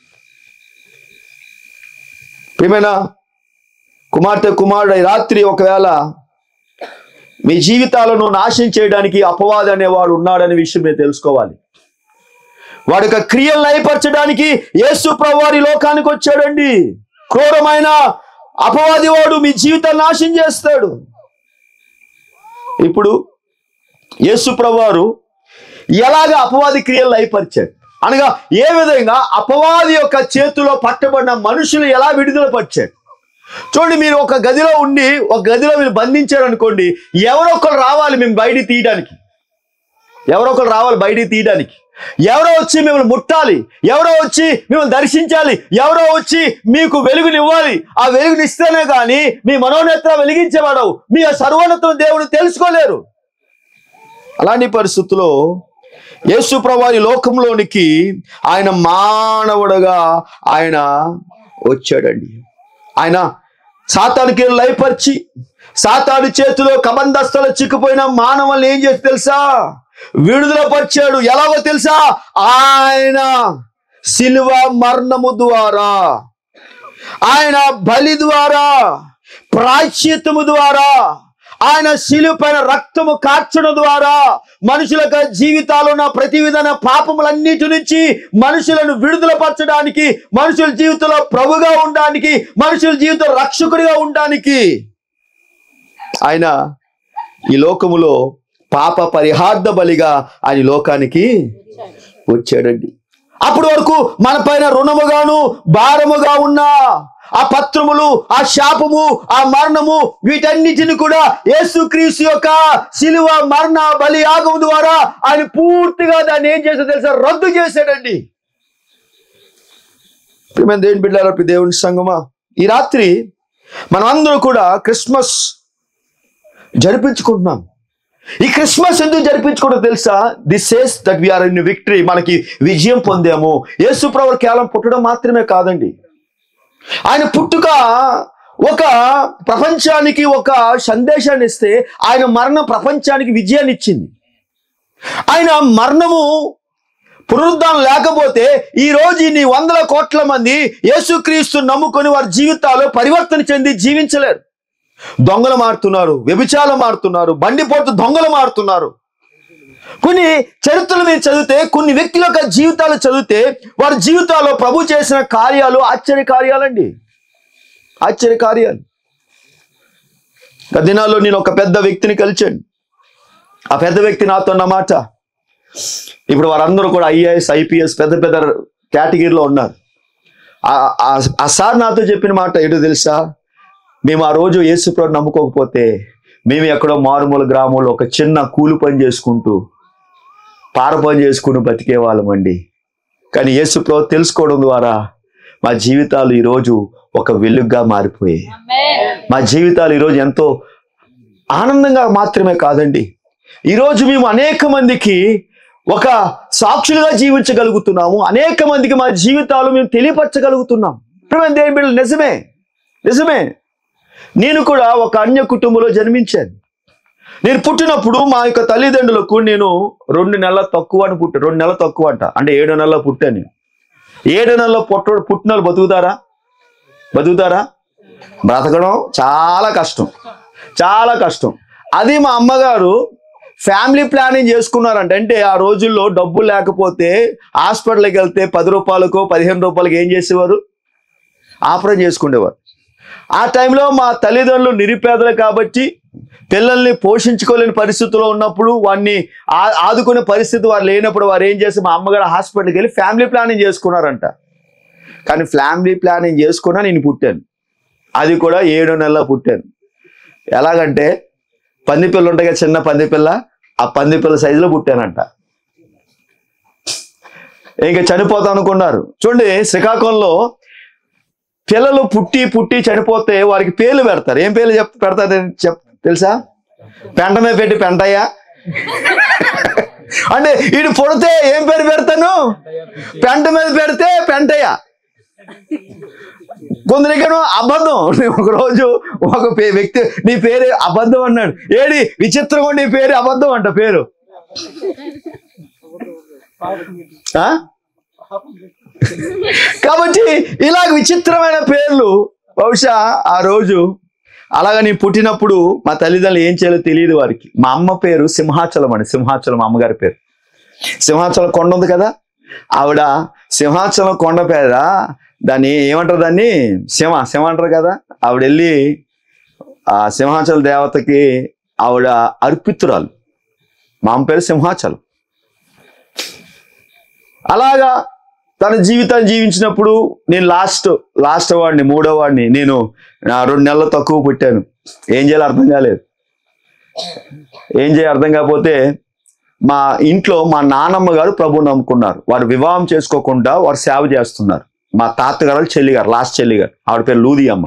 ప్రియమైన కుమార్తె కుమారుడు ఈ రాత్రి ఒకవేళ మీ జీవితాలను నాశనం చేయడానికి అపవాది అనేవాడు ఉన్నాడనే విషయం మీరు తెలుసుకోవాలి వాడి యొక్క క్రియలు లయపరచడానికి యేసు ప్రభువారి లోకానికి వచ్చాడండి క్రూరమైన అపవాది వాడు మీ జీవితాన్ని నాశనం చేస్తాడు ఇప్పుడు యేసు ప్రభువారు ఎలాగ అపవాది క్రియలు లయపరిచాడు అనగా ఏ విధంగా అపవాది యొక్క చేతిలో పట్టబడిన మనుషులు ఎలా విడుదల పరిచాడు చూడండి మీరు ఒక గదిలో ఉండి ఒక గదిలో మీరు బంధించారు అనుకోండి ఎవరో ఒకరు రావాలి మేము బయటికి తీయడానికి ఎవరో ఒకరు రావాలి బయటికి తీయడానికి ఎవరో వచ్చి మిమ్మల్ని ముట్టాలి ఎవరో వచ్చి మిమ్మల్ని దర్శించాలి ఎవరో వచ్చి మీకు వెలుగునివ్వాలి ఆ వెలుగునిస్తేనే కానీ మీ మనోనేత్ర వెలిగించబడవు మీ సర్వోన్నతం దేవుడు తెలుసుకోలేరు అలాంటి పరిస్థితుల్లో యేసు ప్రభావి లోకంలోనికి ఆయన మానవుడుగా ఆయన వచ్చాడండి ఆయన సాతానికి లయపరిచి సాతాను చేతిలో కబందస్తలు చిక్కుపోయిన మానవుల్ని ఏం చేసి తెలుసా విడుదల పరిచాడు ఎలాగో తెలుసా ఆయన శిలువ మరణము ద్వారా ఆయన బలి ద్వారా ప్రాశ్చిత్తము ద్వారా ఆయన శిలువ పైన రక్తము కార్చడం ద్వారా మనుషుల యొక్క జీవితాలు ఉన్న ప్రతి విధాన పాపములన్నిటి నుంచి మనుషులను విడుదల పరచడానికి మనుషుల జీవితంలో ప్రభుగా ఉండడానికి మనుషుల జీవితం రక్షకుడిగా ఉండడానికి ఆయన ఈ లోకములో పాప పరిహార్థ బలిగా ఆయన ఈ లోకానికి వచ్చాడండి అప్పటి వరకు మన పైన రుణముగాను భారముగా ఉన్న ఆ పత్రములు ఆ శాపము ఆ మరణము వీటన్నిటిని కూడా యేసుక్రీస్తు యొక్క శిలువ మరణ బలి యాగము ద్వారా ఆయన పూర్తిగా దాన్ని ఏం చేసో తెలుసా రద్దు చేశాడండి ప్రియమైన దేవుని బిడ్డారా ప్రియ దేవుని సంగమా ఈ రాత్రి మనం అందరూ కూడా క్రిస్మస్ జరిపించుకుంటున్నాం ఈ క్రిస్మస్ ఎందుకు జరిపించుకోవడం తెలుసా this says that we are in victory మనకి విజయం పొందాము యేసు ప్రభు కేవలం పుట్టడం మాత్రమే కాదండి ఆయన పుట్టుక ఒక ప్రపంచానికి ఒక సందేశాన్ని ఇస్తే ఆయన మరణం ప్రపంచానికి విజయాన్ని ఇచ్చింది ఆయన మరణము పునరుద్ధానం లేకపోతే ఈ రోజు ఇన్ని వందల కోట్ల మంది యేసుక్రీస్తు నమ్ముకొని వారి జీవితాలు పరివర్తన చెంది జీవించలేరు దొంగలు మారుతున్నారు వ్యభిచారం మారుతున్నారు బండిపోటు దొంగలు మారుతున్నారు కొన్ని చరిత్రలు మీరు చదివితే కొన్ని వ్యక్తుల యొక్క జీవితాలు చదివితే వారి జీవితాల్లో ప్రభు చేసిన కార్యాలు ఆశ్చర్య కార్యాలండి ఆశ్చర్య కార్యాలు గత దినాల్లో నేను ఒక పెద్ద వ్యక్తిని కలిచాను ఆ పెద్ద వ్యక్తి నాతో అన్నమాట ఇప్పుడు వారందరూ కూడా ఐఏఎస్ ఐపీఎస్ పెద్ద పెద్ద కేటగిరీలో ఉన్నారు ఆ- ఆ- ఆ సార్ నాతో చెప్పిన మాట ఏంటో తెలుసా మేము ఆ రోజు యేసుప్రభు నమ్ముకోకపోతే మేము ఎక్కడో మారుమూల గ్రామంలో ఒక చిన్న కూలి పని చేసుకుంటూ పార పని చేసుకుంటూ బతికే వాళ్ళమండి కానీ యేసుప్రభు తెలుసుకోవడం ద్వారా మా జీవితాలు ఈరోజు ఒక వెలుగుగా మారిపోయాయి మా జీవితాలు ఈరోజు ఎంతో ఆనందంగా మాత్రమే కాదండి ఈరోజు మేము అనేక మందికి ఒక సాక్షులుగా జీవించగలుగుతున్నాము అనేక మందికి మా జీవితాలు మేము తెలియపరచగలుగుతున్నాం ప్రియమైన దేవుని బిడ్డలు నిజమే నిజమే నేను కూడా ఒక అన్య కుటుంబంలో జన్మించాను నేను పుట్టినప్పుడు మా యొక్క తల్లిదండ్రులకు నేను రెండు నెలల తక్కువ అని పుట్టాను రెండు నెలల తక్కువ అంట అంటే ఏడు నెలల పుట్టాను నేను. ఏడు నెలల పుట్ట పుట్టిన వాళ్ళు బతుకుతారా బతుకుతారా బ్రతకడం చాలా కష్టం చాలా కష్టం అది మా అమ్మగారు ఫ్యామిలీ ప్లానింగ్ చేసుకున్నారంట అంటే ఆ రోజుల్లో డబ్బు లేకపోతే హాస్పిటల్కి వెళ్తే పది రూపాయలకు పదిహేను రూపాయలకి ఏం చేసేవారు ఆపరేషన్ చేసుకునేవారు ఆ టైంలో మా తల్లిదండ్రులు నిరుపేదలు కాబట్టి పిల్లల్ని పోషించుకోలేని పరిస్థితిలో ఉన్నప్పుడు వాడిని ఆ- ఆదుకునే పరిస్థితి వారు లేనప్పుడు వారు ఏం చేసి మా అమ్మగారు హాస్పిటల్కి వెళ్ళి ఫ్యామిలీ ప్లానింగ్ చేసుకున్నారంట కానీ ఫ్యామిలీ ప్లానింగ్ చేసుకున్నా నేను పుట్టాను అది కూడా ఏడు నెలల పుట్టాను ఎలాగంటే పంది పిల్ల ఉంటాయి కదా చిన్న పంది పిల్ల ఆ పంది పిల్ల సైజులో పుట్టానంట ఇంకా చనిపోతా అనుకున్నారు చూడండి శ్రీకాకుళంలో పిల్లలు పుట్టి పుట్టి చనిపోతే వారికి పేర్లు పెడతారు ఏం పేర్లు చెప్ పెడతారు చెప్ తెలుసా పెంట మీద పెట్టి పెంటయ్యా అంటే వీడు పుడితే ఏం పేరు పెడతాను పెంట మీద పెడితే పెంటయ్య కొందరికేమో అబద్ధం ఒక రోజు ఒక పే- వ్యక్తి నీ పేరు అబద్ధం అన్నాడు ఏడి విచిత్రంగా నీ పేరు అబద్ధం అంట పేరు ఆ? కాబట్టి ఇలాగ విచిత్రమైన పేర్లు బహుశా ఆ రోజు అలాగ నేను పుట్టినప్పుడు మా తల్లిదండ్రులు ఏం చేయాలో తెలియదు వారికి మా అమ్మ పేరు సింహాచలం అండి సింహాచలం మా అమ్మగారి పేరు సింహాచలం కొండ ఉంది కదా ఆవిడ సింహాచలం కొండ పేర దాన్ని ఏమంటారు దాన్ని సింహ సింహ అంటారు కదా ఆవిడ వెళ్ళి ఆ సింహాచల దేవతకి ఆవిడ అర్పితురాలు మా అమ్మ పేరు సింహాచలం అలాగా తన జీవితాన్ని జీవించినప్పుడు నేను లాస్ట్ లాస్ట్ వాడిని మూడో వాడిని నేను నా రెండు నెలలు తక్కువ పుట్టాను ఏం చేయాలో అర్థం కాలేదు ఏం చేయాలి అర్థం కాకపోతే మా ఇంట్లో మా నాన్నమ్మ గారు ప్రభు నమ్ముకున్నారు వారు వివాహం చేసుకోకుండా వారు సేవ చేస్తున్నారు మా తాతగారు చెల్లి గారు లాస్ట్ చెల్లి గారు ఆవిడ పేరు లూది అమ్మ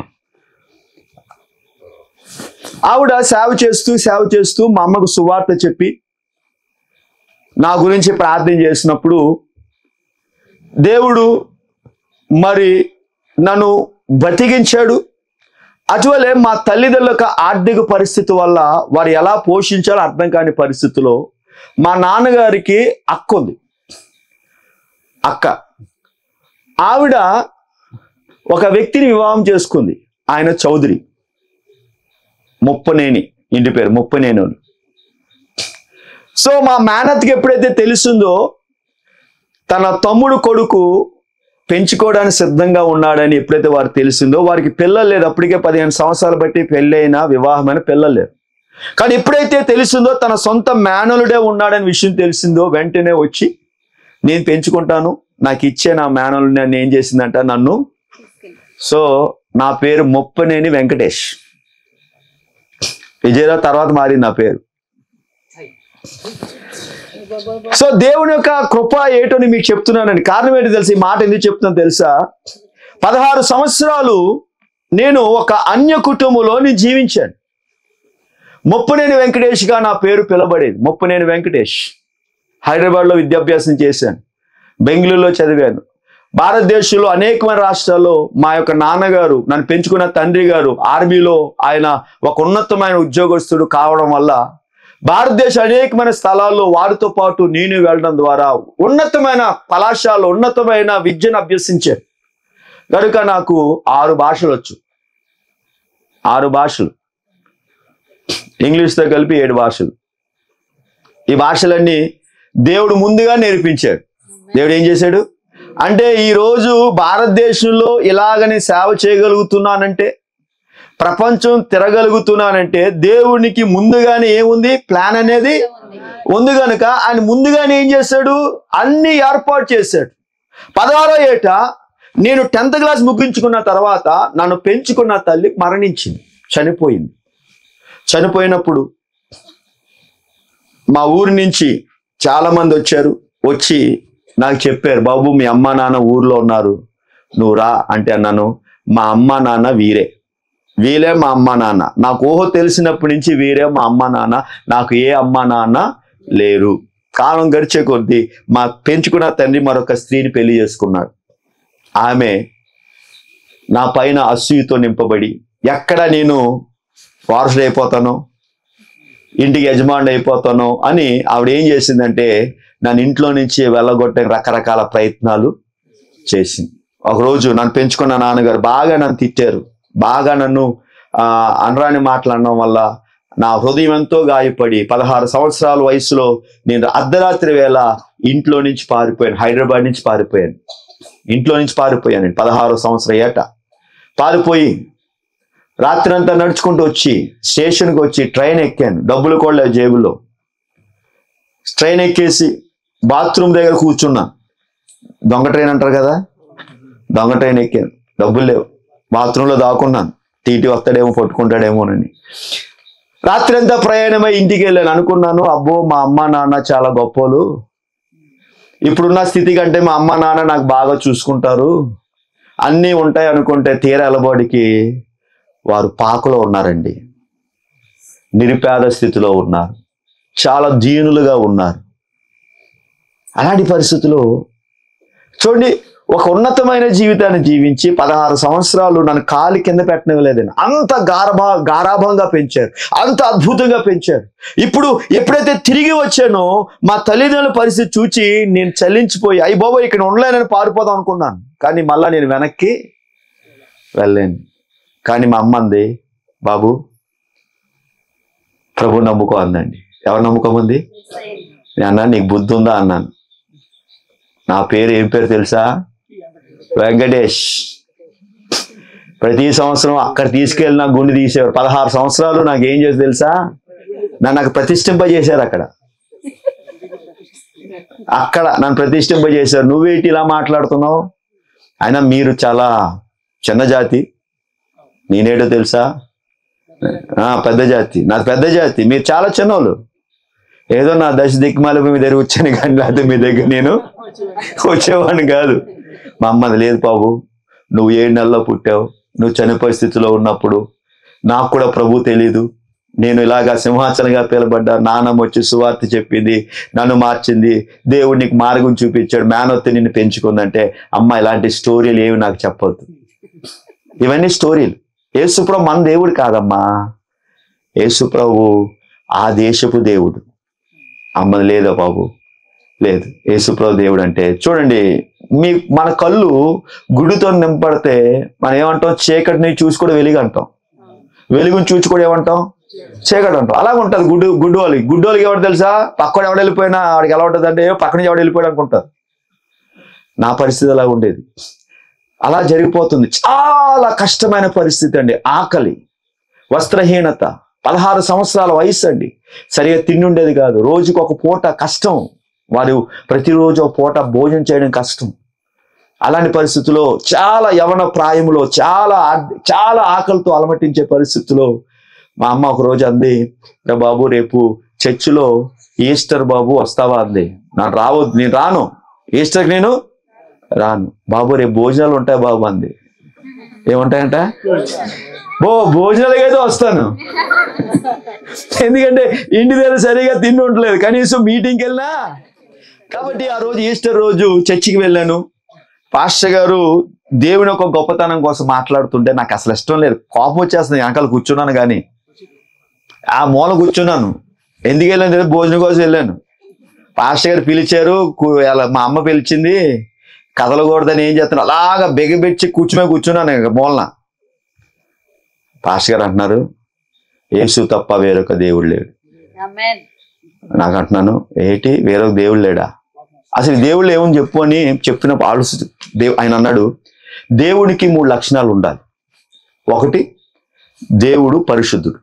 ఆవిడ సేవ చేస్తూ సేవ చేస్తూ మా అమ్మకు సువార్త చెప్పి నా గురించి ప్రార్థన చేసినప్పుడు దేవుడు మరి నన్ను బతికించాడు అటువలే మా తల్లిదండ్రుల యొక్క ఆర్థిక పరిస్థితి వల్ల వారు ఎలా పోషించాలో అర్థం కాని పరిస్థితిలో మా నాన్నగారికి అక్క ఉంది అక్క ఆవిడ ఒక వ్యక్తిని వివాహం చేసుకుంది ఆయన చౌదరి ముప్పనేని ఇంటి పేరు ముప్పనేని వాళ్ళు. సో మా మేనత్కి ఎప్పుడైతే తెలిసిందో తన తమ్ముడు కొడుకు పెంచుకోవడానికి సిద్ధంగా ఉన్నాడని ఎప్పుడైతే వారికి తెలిసిందో వారికి పిల్లలు లేదు అప్పటికే పదిహేను సంవత్సరాలు బట్టి పెళ్ళైన వివాహమైన పిల్లలు లేరు కానీ ఎప్పుడైతే తెలిసిందో తన సొంత మేనలుడే ఉన్నాడని విషయం తెలిసిందో వెంటనే వచ్చి నేను పెంచుకుంటాను నాకు ఇచ్చే నా మేనలు నన్ను ఏం చేసిందంట నన్ను సో నా పేరు ముప్పనేని వెంకటేష్ విజయరావు తర్వాత మారింది నా పేరు సో దేవుని యొక్క కృప ఏటో మీకు చెప్తున్నానండి కారణం ఏంటి తెలుసు ఈ మాట ఎందుకు చెప్తున్నాను తెలుసా పదహారు సంవత్సరాలు నేను ఒక అన్య కుటుంబంలో నేను జీవించాను ముప్పనేని వెంకటేష్గా నా పేరు పిలబడేది ముప్పనేని వెంకటేష్ హైదరాబాద్లో విద్యాభ్యాసం చేశాను బెంగళూరులో చదివాను భారతదేశంలో అనేకమైన రాష్ట్రాల్లో మా యొక్క నాన్నగారు నన్ను పెంచుకున్న తండ్రి గారు ఆర్మీలో ఆయన ఒక ఉన్నతమైన ఉద్యోగస్తుడు కావడం వల్ల భారతదేశ అనేకమైన స్థలాల్లో వారితో పాటు నేను వెళ్ళడం ద్వారా ఉన్నతమైన కళాశాలలో ఉన్నతమైన విద్యను అభ్యసించాను కనుక నాకు ఆరు భాషలు వచ్చు ఆరు భాషలు ఇంగ్లీష్తో కలిపి ఏడు భాషలు ఈ భాషలన్నీ దేవుడు ముందుగా నేర్పించాడు దేవుడు ఏం చేశాడు అంటే ఈ రోజు భారతదేశంలో ఇలాగని సేవ చేయగలుగుతున్నానంటే ప్రపంచం తిరగలుగుతున్నానంటే దేవునికి ముందుగానే ఏముంది ప్లాన్ అనేది ఉంది కనుక ఆయన ముందుగానే ఏం చేశాడు అన్ని ఏర్పాటు చేశాడు పదహారో ఏట నేను టెన్త్ క్లాస్ ముగించుకున్న తర్వాత నన్ను పెంచుకున్న తల్లి మరణించింది చనిపోయింది చనిపోయినప్పుడు మా ఊరి నుంచి చాలా మంది వచ్చారు వచ్చి నాకు చెప్పారు బాబు మీ అమ్మ నాన్న ఊర్లో ఉన్నారు నువ్వు రా అంటే అన్నాను మా అమ్మ నాన్న వీరే వీరే మా అమ్మ నాన్న నాకు ఊహ తెలిసినప్పటి నుంచి వీరే మా అమ్మ నాన్న నాకు ఏ అమ్మ నాన్న లేరు కాలం గడిచే కొద్దీ మా పెంచుకున్న తండ్రి మరొక స్త్రీని పెళ్లి చేసుకున్నాడు ఆమె నా పైన అసూయతో నింపబడి ఎక్కడ నేను వారసుడు అయిపోతానో ఇంటికి యజమాని అయిపోతానో అని ఆవిడ ఏం చేసిందంటే నన్ను ఇంట్లో నుంచి వెళ్ళగొట్టే రకరకాల ప్రయత్నాలు చేసింది ఒకరోజు నన్ను పెంచుకున్న నాన్నగారు బాగా నన్ను తిట్టారు బాగా నన్ను ఆ, అనరాని మాట్లాడడం వల్ల నా హృదయం ఎంతో గాయపడి పదహారు సంవత్సరాల వయసులో నేను అర్ధరాత్రి వేళ ఇంట్లో నుంచి పారిపోయాను హైదరాబాద్ నుంచి పారిపోయాను ఇంట్లో నుంచి పారిపోయాను పదహారు సంవత్సరం ఏట పారిపోయి రాత్రి అంతా నడుచుకుంటూ వచ్చి స్టేషన్కి వచ్చి ట్రైన్ ఎక్కాను డబ్బులు కూడా లేవు జేబులో ట్రైన్ ఎక్కేసి బాత్రూమ్ దగ్గర కూర్చున్నా దొంగ ట్రైన్ అంటారు కదా దొంగ ట్రైన్ ఎక్కాను డబ్బులు లేవు బాత్రూంలో దాక్కున్నాను టీటీ వస్తాడేమో పట్టుకుంటాడేమోనని రాత్రి అంతా ప్రయాణమై ఇంటికి వెళ్ళాను అనుకున్నాను అబ్బో మా అమ్మ నాన్న చాలా గొప్పోలు ఇప్పుడున్న స్థితి కంటే మా అమ్మ నాన్న నాకు బాగా చూసుకుంటారు అన్నీ ఉంటాయి అనుకుంటే తీర అలబడికి వారు పాకలో ఉన్నారండి నిరుపేద స్థితిలో ఉన్నారు చాలా దీనులుగా ఉన్నారు అలాంటి పరిస్థితుల్లో చూడండి ఒక ఉన్నతమైన జీవితాన్ని జీవించి పదహారు సంవత్సరాలు నన్ను కాలి కింద పెట్టనివ్వలేదండి అంత గారభా గారాభంగా పెంచారు అంత అద్భుతంగా పెంచారు ఇప్పుడు ఎప్పుడైతే తిరిగి వచ్చానో మా తల్లిదండ్రుల పరిస్థితి చూచి నేను చలించిపోయి అయ్యి బాబా ఇక్కడ ఉండలేనని పారిపోదాం అనుకున్నాను కానీ మళ్ళా నేను వెనక్కి వెళ్ళాను కానీ మా అమ్మ అంది బాబు ప్రభు నమ్ముకో అందండి ఎవరు నమ్మకం ఉంది నేను అన్నాను నీకు బుద్ధి ఉందా అన్నాను నా పేరు ఏం పేరు తెలుసా వెంకటేష్ ప్రతి సంవత్సరం అక్కడ తీసుకెళ్ళి నాకు గుండె తీసేవారు పదహారు సంవత్సరాలు నాకు ఏం చేసి తెలుసా నన్ను నాకు ప్రతిష్ఠింపజేశారు అక్కడ అక్కడ నన్ను ప్రతిష్ఠింపజేశారు నువ్వేంటి ఇలా మాట్లాడుతున్నావు అయినా మీరు చాలా చిన్న జాతి నేనేటో తెలుసా ఆ, పెద్ద జాతి నాది పెద్ద జాతి మీరు చాలా చిన్నోళ్ళు ఏదో నా దశ దిక్మాలకు మీ దగ్గర వచ్చాను కానీ లేకపోతే మీ దగ్గర నేను వచ్చేవాడిని కాదు మా అమ్మది లేదు బాబు నువ్వు ఏడు నెలల్లో పుట్టావు నువ్వు చనిపోయే స్థితిలో ఉన్నప్పుడు నాకు కూడా ప్రభు తెలీదు నేను ఇలాగా సింహాచలంగా పిలబడ్డా నాన్నమ్మ వచ్చి సువార్త చెప్పింది నన్ను మార్చింది దేవుడు నీకు మార్గం చూపించాడు మేనొత్తి నిన్ను పెంచుకుందంటే అమ్మ ఇలాంటి స్టోరీలు ఏవి నాకు చెప్పొద్దు ఇవన్నీ స్టోరీలు యేసుప్రభు మన దేవుడు కాదమ్మా యేసుప్రభు ఆ దేశపు దేవుడు అమ్మది లేదా బాబు లేదు యేసుప్రభు దేవుడు అంటే చూడండి మీ మన కళ్ళు గుడితో నింపడితే మనం ఏమంటాం చీకటిని చూసి కూడా వెలుగు అంటాం వెలుగుని చూసి కూడా ఏమంటాం చీకటి అంటాం అలాగ ఉంటుంది గుడ్డు గుడ్డు వాళ్ళకి గుడ్డు వాళ్ళకి ఎవరు తెలుసా పక్కన ఎవడు వెళ్ళిపోయినా వాడికి ఎలా ఉంటుంది అంటే పక్కన ఎవడు వెళ్ళిపోయాడు అనుకుంటారు నా పరిస్థితి అలా ఉండేది అలా జరిగిపోతుంది చాలా కష్టమైన పరిస్థితి అండి ఆకలి వస్త్రహీనత పదహారు సంవత్సరాల వయసు అండి సరిగా తిండి ఉండేది కాదు రోజుకు ఒక పూట కష్టం వారు ప్రతిరోజు ఒక పూట భోజనం చేయడం కష్టం అలాంటి పరిస్థితుల్లో చాలా యవన ప్రాయములో చాలా ఆర్- చాలా ఆకలితో అలమటించే పరిస్థితుల్లో మా అమ్మ ఒక రోజు అంది "రే బాబు రేపు చర్చిలో ఈస్టర్ బాబు వస్తావా అంది నాకు రావద్దు నేను రాను ఈస్టర్కి నేను రాను బాబు రేపు భోజనాలు ఉంటాయి బాబు అంది ఏముంటాయంట బో భోజనాలకి అయితే వస్తాను ఎందుకంటే ఇంటి దగ్గర సరిగా తిండి ఉండలేదు కనీసం మీటింగ్కి వెళ్ళినా కాబట్టి ఆ రోజు ఈస్టర్ రోజు చర్చికి వెళ్ళాను పాస్టర్ గారు దేవుని ఒక గొప్పతనం కోసం మాట్లాడుతుంటే నాకు అసలు ఇష్టం లేదు కోపం వచ్చేస్తుంది వెనకాల కూర్చున్నాను కానీ ఆ మూల కూర్చున్నాను ఎందుకు వెళ్ళాను తెలియదు, భోజనం కోసం వెళ్ళాను పాస్టర్ గారు పిలిచారు కు- అలా మా అమ్మ పిలిచింది కదలకూడదని ఏం చేస్తాను అలాగా బెగబెచ్చి కూర్చుమే కూర్చున్నాను ఇక మూలన పాస్టర్ గారు అంటున్నారు యేసు తప్ప వేరొక దేవుడు లేడు ఆమేన్ నాకు అంటున్నాను ఏంటి వేరొక దేవుడు లేడా అసలు దేవుళ్ళు ఏమని చెప్పు అని చెప్పినప్పుడు ఆలోచి దేవు ఆయన అన్నాడు దేవునికి మూడు లక్షణాలు ఉండాలి ఒకటి దేవుడు పరిశుద్ధుడు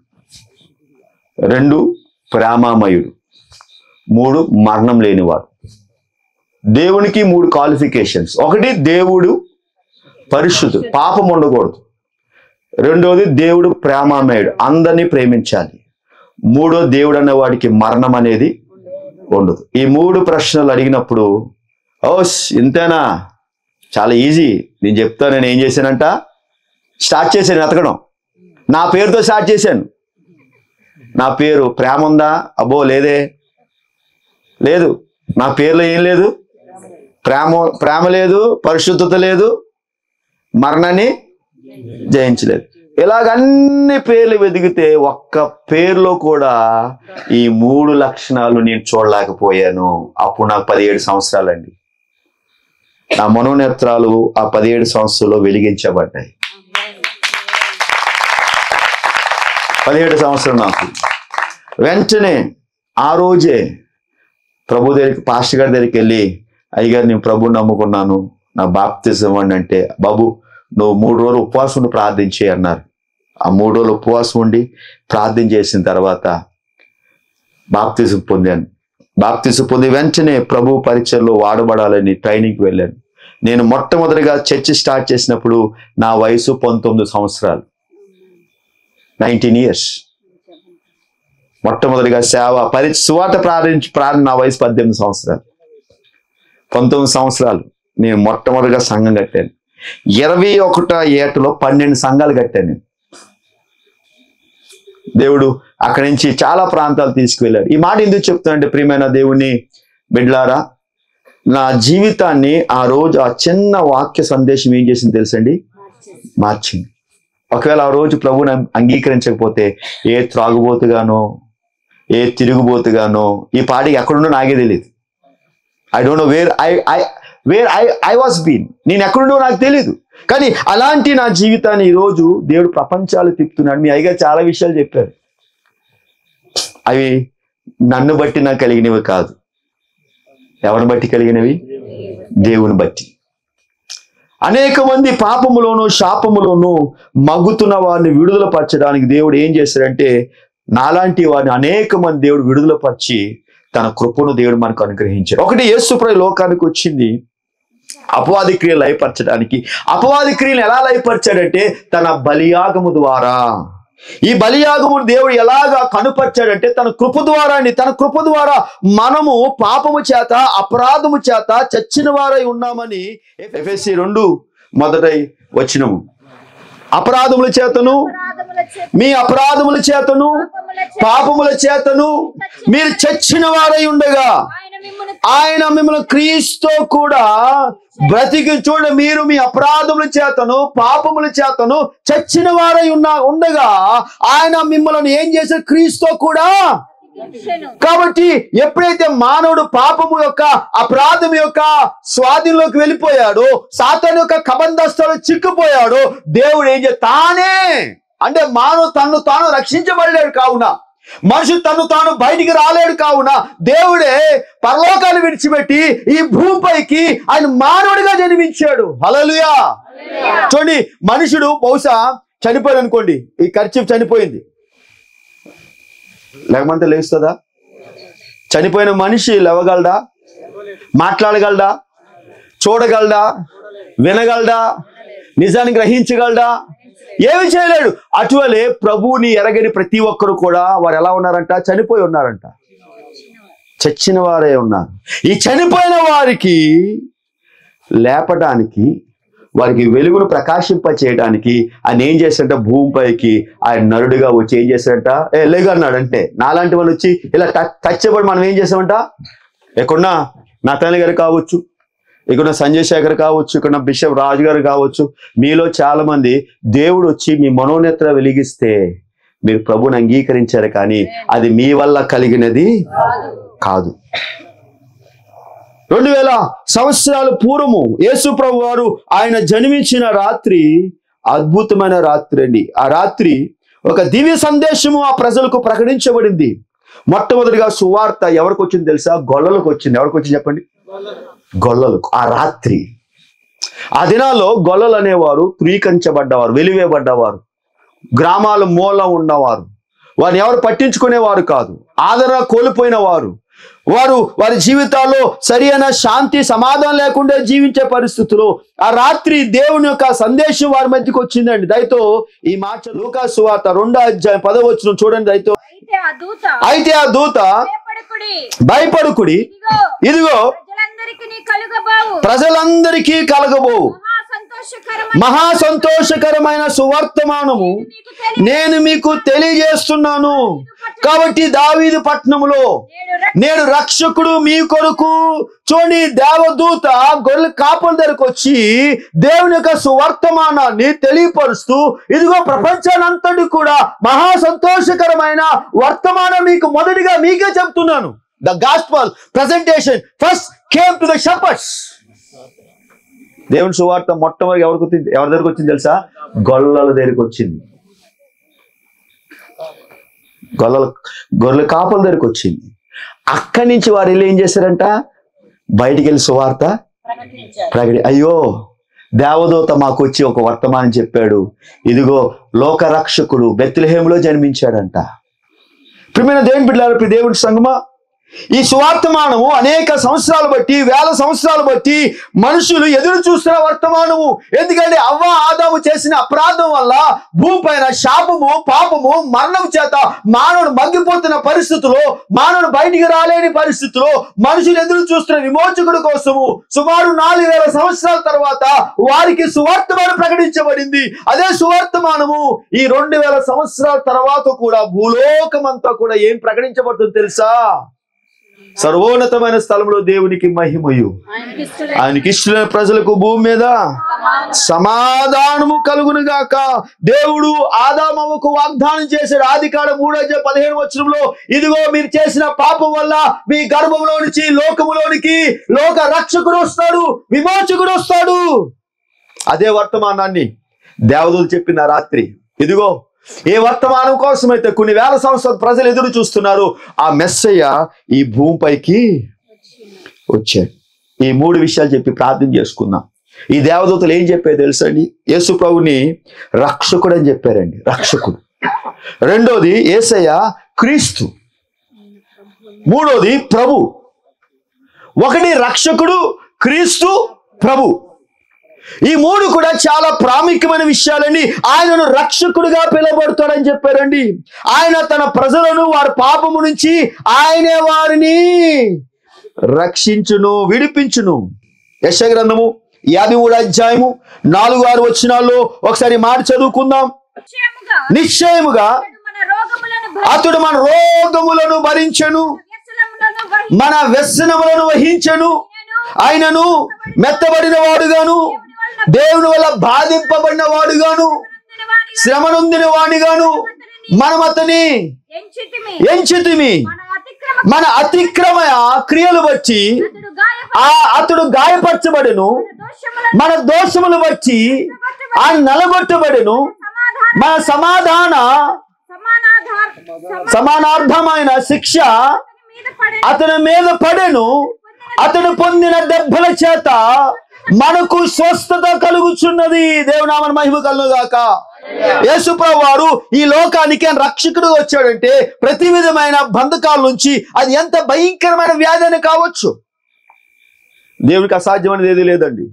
రెండు ప్రేమామయుడు మూడు మరణం లేనివాడు దేవునికి మూడు క్వాలిఫికేషన్స్ ఒకటి దేవుడు పరిశుద్ధుడు పాపం ఉండకూడదు రెండోది దేవుడు ప్రేమామయుడు అందరినీ ప్రేమించాలి మూడో దేవుడు అనే వాడికి మరణం అనేది ఉండదు ఈ మూడు ప్రశ్నలు అడిగినప్పుడు ఓస్ ఇంతేనా చాలా ఈజీ నేను చెప్తా నేను ఏం చేశానంట స్టార్ట్ చేశాను వెతకడం నా పేరుతో స్టార్ట్ చేశాను నా పేరు ప్రేమ ఉందా అబ్బో లేదే లేదు నా పేరులో ఏం లేదు ప్రేమ ప్రేమ లేదు పరిశుద్ధత లేదు మరణాన్ని జయించలేదు ఇలాగ అన్ని పేర్లు వెతికితే ఒక్క పేరులో కూడా ఈ మూడు లక్షణాలు నేను చూడలేకపోయాను అప్పుడు నాకు పదిహేడు సంవత్సరాలండి నా మనోనేత్రాలు ఆ పదిహేడు సంవత్సరాల్లో వెలిగించబడ్డాయి పదిహేడు సంవత్సరం నాకు వెంటనే ఆ రోజే ప్రభు దగ్గరికి పాస్టర్ గారి దగ్గరికి వెళ్ళి అయ్యగారు నేను ప్రభు నమ్ముకున్నాను నా బాప్తిజం ఇవ్వండి అంటే బాబు నువ్వు మూడు రోజులు ఉపవాసం ఉండి ప్రార్థించే అన్నారు ఆ మూడు రోజులు ఉపవాసం ఉండి ప్రార్థన చేసిన తర్వాత బాప్తిజం పొందాను బాప్తిజం పొంది వెంటనే ప్రభు పరిచయలో వాడబడాలని ట్రైనింగ్కి వెళ్ళాను నేను మొట్టమొదటిగా చర్చ్ స్టార్ట్ చేసినప్పుడు నా వయసు పంతొమ్మిది సంవత్సరాలు నైన్టీన్ ఇయర్స్ మొట్టమొదటిగా సేవ పరి సువార్త ప్రారంభించి ప్రారంభ నా వయసు పద్దెనిమిది సంవత్సరాలు పంతొమ్మిది సంవత్సరాలు నేను మొట్టమొదటిగా సంఘం కట్టాను ఇరవై ఒకటో ఏటలో పన్నెండు సంఘాలు కట్టాను నేను దేవుడు అక్కడి నుంచి చాలా ప్రాంతాలు తీసుకువెళ్ళాడు ఈ మాట ఎందుకు చెప్తానంటే ప్రియమైన దేవుని బిడ్లారా నా జీవితాన్ని ఆ రోజు ఆ చిన్న వాక్య సందేశం ఏం చేసింది తెలుసండి మార్చింది ఒకవేళ ఆ రోజు ప్రభువుని అం- అంగీకరించకపోతే ఏ త్రాగుబోతుగానో ఏ తిరుగుబోతుగానో ఈ పాటికి ఎక్కడుండో నాకే తెలియదు I don't know where I I where I I was been నేను ఎక్కడుండో నాకు తెలియదు కానీ అలాంటి నా జీవితాన్ని ఈరోజు దేవుడు ప్రపంచాలు తిప్పుతున్నాడు మీ అయ్యగారు చాలా విషయాలు చెప్పారు అవి నన్ను బట్టి నాకు కలిగినవి కాదు ఎవరిని బట్టి కలిగినవి దేవుని బట్టి అనేక మంది పాపములోను శాపములోను మగ్గుతున్న వారిని విడుదల పరచడానికి దేవుడు ఏం చేశాడంటే నాలాంటి వారిని అనేక మంది దేవుడు విడుదల పరిచి తన కృపను దేవుడు మనకు అనుగ్రహించాడు ఒకటి యేసుప్రభు లోకానికి వచ్చింది అపవాది క్రియలు లయపరచడానికి అపవాది క్రియలు ఎలా లయపరిచాడంటే తన బలియాగము ద్వారా ఈ బలియాగము దేవుడు ఎలాగా కనుపరిచాడంటే తన కృప ద్వారా అండి తన కృప ద్వారా మనము పాపము చేత అపరాధము చేత చచ్చిన వారై ఉన్నామని ఎఫ్ఎస్సి రెండు మొదటై వచ్చినము అపరాధముల చేతను అపరాధముల చేత మీ అపరాధముల చేతను పాపముల చేత పాపముల చేతను మీరు చచ్చిన వారై ఉండగా ఆయన మిమ్మల్ని ఆయన మిమ్మల్ని క్రీస్తు కూడా బ్రతికి చూడ మీరు మీ అపరాధముల చేతను పాపముల చేతను చచ్చిన వారై ఉన్న ఉండగా ఆయన మిమ్మల్ని ఏం చేశారు క్రీస్తు కూడా ఇచ్చెను. కాబట్టి ఎప్పుడైతే మానవుడు పాపము యొక్క అపరాధం యొక్క స్వాధీనంలోకి వెళ్ళిపోయాడో సాతాను యొక్క కబంధస్థలో చిక్కుపోయాడో దేవుడు ఏం చే తానే అంటే మానవుడు తను తాను రక్షించబడలేడు కావున మనిషి తను తాను బయటికి రాలేడు కావున దేవుడే పరలోకాన్ని విడిచిపెట్టి ఈ భూమిపైకి ఆయన మానవుడిగా జన్మించాడు హలలుయా చూడండి మనుషుడు బహుశా చనిపోయాడు అనుకోండి ఈ ఖర్చు చనిపోయింది లేకపోతే లేస్తుందా చనిపోయిన మనిషి లేవగలడా మాట్లాడగలడా చూడగలడా వినగలడా నిజాన్ని గ్రహించగలడా ఏమి చేయలేడు అటువలే ప్రభువుని ఎరగని ప్రతి ఒక్కరు కూడా వారు ఎలా ఉన్నారంట చనిపోయి ఉన్నారంట చచ్చిన వారే ఉన్నారు ఈ చనిపోయిన వారికి లేపడానికి వారికి వెలుగును ప్రకాశింప చేయడానికి ఆయన ఏం చేశాడంట భూమిపైకి ఆయన నరుడుగా వచ్చి ఏం చేశాడంట ఏ లేగు అన్నాడు అంటే నాలాంటి వాళ్ళు వచ్చి ఇలా టచ్ టచ్ చేయబడి మనం ఏం చేసామంట ఎక్కడున్నా నా తల్లి గారు కావచ్చు ఇక్కడ సంజయ్ శేఖర్ కావచ్చు ఇక్కడ బిషప్ రాజు గారు కావచ్చు మీలో చాలా మంది దేవుడు వచ్చి మీ మనోనేత్ర వెలిగిస్తే మీరు ప్రభుని అంగీకరించారు కానీ అది మీ వల్ల కలిగినది కాదు రెండు వేల సంవత్సరాల పూర్వము యేసు ప్రభు వారు ఆయన జన్మించిన రాత్రి అద్భుతమైన రాత్రి అండి ఆ రాత్రి ఒక దివ్య సందేశము ఆ ప్రజలకు ప్రకటించబడింది మొట్టమొదటిగా సువార్త ఎవరికి వచ్చింది తెలుసా గొల్లలకు వచ్చింది ఎవరికి వచ్చింది చెప్పండి గొల్లలకు ఆ రాత్రి ఆ దినాల్లో గొల్లలు అనేవారు త్రీకంచబడ్డవారు వెలివేయబడ్డవారు గ్రామాల మూల ఉన్నవారు వారిని ఎవరు పట్టించుకునేవారు కాదు ఆదరణ కోల్పోయిన వారు వారు వారి జీవితాల్లో సరైన శాంతి సమాధానం లేకుండా జీవించే పరిస్థితులు ఆ రాత్రి దేవుని యొక్క సందేశం వారి మధ్యకి వచ్చిందండి దయతో ఈ మాట లూకా సువార్త రెండో అధ్యాయం పదవచ్చును చూడండి దయతో అయితే ఆ దూత అయితే ఆ దూత భయపడకుడి భయపడుకుడి ఇదిగో ఇదిగో ప్రజలందరికీ నీ కలుగబావు ప్రజలందరికీ కలగబోవు మహా సంతోషకరమైన మహా సంతోషకరమైన సువర్తమానము మీకు తెలియ నేను మీకు తెలియజేస్తున్నాను కాబట్టి దావీదు పట్నములో నేడు రక్ష- నేడు రక్షకుడు మీ కొరకు చూడండి దేవదూత గొర్రెల కాపుల దగ్గరకు వచ్చి దేవుని యొక్క సువర్తమానాన్ని తెలియపరుస్తూ ఇదిగో ప్రపంచానంతటి కూడా మహా సంతోషకరమైన వర్తమానం మీకు మొదటిగా మీకే చెప్తున్నాను the gospel presentation first came to the shepherds దేవుని సువార్త మొట్టమొదటి ఎవరికి వచ్చింది ఎవరి దగ్గరకు వచ్చింది తెలుసా గొల్లల దగ్గరికి వచ్చింది గొల్లల గొర్రెల కాపుల దగ్గరికి వచ్చింది అక్కడి నుంచి వారు వెళ్ళి ఏం చేశారంట బయటికి వెళ్ళి సువార్త ప్రకటి అయ్యో దేవదూత మాకు వచ్చి ఒక వర్తమానం చెప్పాడు ఇదిగో లోకరక్షకుడు బెత్లహేములో జన్మించాడంట ప్రియమైన దేవుని బిడ్డలారా ప్రియ దేవుడి సంగమా ఈ సువర్తమానము అనేక సంవత్సరాలు బట్టి వేల సంవత్సరాలు బట్టి మనుషులు ఎదురు చూస్తున్న వర్తమానము ఎందుకంటే అవ్వ ఆదాము చేసిన అపరాధం వల్ల భూమిపైన శాపము పాపము మరణం చేత మానవుడు మగ్గిపోతున్న పరిస్థితుల్లో మానవుడు బయటికి రాలేని పరిస్థితుల్లో మనుషులు ఎదురు చూస్తున్న విమోచకుడు కోసము సుమారు నాలుగు వేల సంవత్సరాల తర్వాత వారికి సువర్తమానం ప్రకటించబడింది అదే సువర్తమానము ఈ రెండు వేల సంవత్సరాల తర్వాత కూడా భూలోకమంతా కూడా ఏం ప్రకటించబడుతుంది తెలుసా సర్వోన్నతమైన స్థలంలో దేవునికి మహిమయు ఆయనకి ఇష్టమైన ప్రజలకు భూమి మీద సమాధానము కలుగును గాక దేవుడు ఆదామకు వాగ్దానం చేశాడు ఆది కాడ మూడో అధ్యాయం పదిహేను వచనంలో ఇదిగో మీరు చేసిన పాపం వల్ల మీ గర్భంలో నుంచి లోకములోనికి లోక రక్షకుడు వస్తాడు విమోచకుడు వస్తాడు అదే వర్తమానాన్ని దేవదూలు చెప్పిన రాత్రి ఇదిగో ఏ వర్తమానం కోసమైతే కొన్ని వేల సంవత్సరాలు ప్రజలు ఎదురు చూస్తున్నారు ఆ మెస్సయ్య ఈ భూమిపైకి వచ్చాడు ఈ మూడు విషయాలు చెప్పి ప్రార్థన చేసుకుందాం ఈ దేవదూతలు ఏం చెప్పారు తెలుసండి యేసు ప్రభుని రక్షకుడు అని చెప్పారండి రక్షకుడు రెండోది ఏసయ్య క్రీస్తు మూడోది ప్రభు ఒకటి రక్షకుడు క్రీస్తు ప్రభు ఈ మూడు కూడా చాలా ప్రాముఖ్యమైన విషయాలండి ఆయనను రక్షకుడుగా పిలువబడతాడని చెప్పారండి ఆయన తన ప్రజలను వారి పాపము నుంచి ఆయనే వారిని రక్షించును విడిపించును యశ గ్రంథము యాభై మూడు అధ్యాయము నాలుగు ఆరు వచ్చినాల్లో ఒకసారి మాట చదువుకుందాం నిశ్చయముగా నిశ్చయముగా అతడు మన రోగములను భరించెను, అతడు మన రోగములను భరించను వ్యసనములను వహించెను. మన వ్యసనములను వహించను ఆయనను మెత్తబడిన వాడుగాను దేవుని వల్ల బాధింపబడిన వాడుగాను పొందిన వాడిగా శ్రమనొందిన వాడిగాను మనం అతని ఎంచితిమి. ఎంచితిమి మన అతిక్రమ మన అతిక్రమ క్రియలు బట్టి అతడు గాయపడి ఆ అతడు గాయపరచబడెను దోషములను మన దోషములు బట్టి ఆ నలగొట్టబడెను సమాధాన మన సమాధాన సమానాధార సమాధాన సమానార్థమైన శిక్ష మీద పడే అతని మీద పడెను అతడు పొందిన దెబ్బల చేత మనకు స్వస్థత కలుగుచున్నది దేవునామన మహిమ కలుగాక యేసుప్రభు వారు ఈ లోకానికి ఆయన రక్షకుడు వచ్చాడంటే ప్రతి విధమైన బంధకాల నుంచి అది ఎంత భయంకరమైన వ్యాధి అని కావచ్చు దేవునికి అసాధ్యమైనది ఏది లేదండి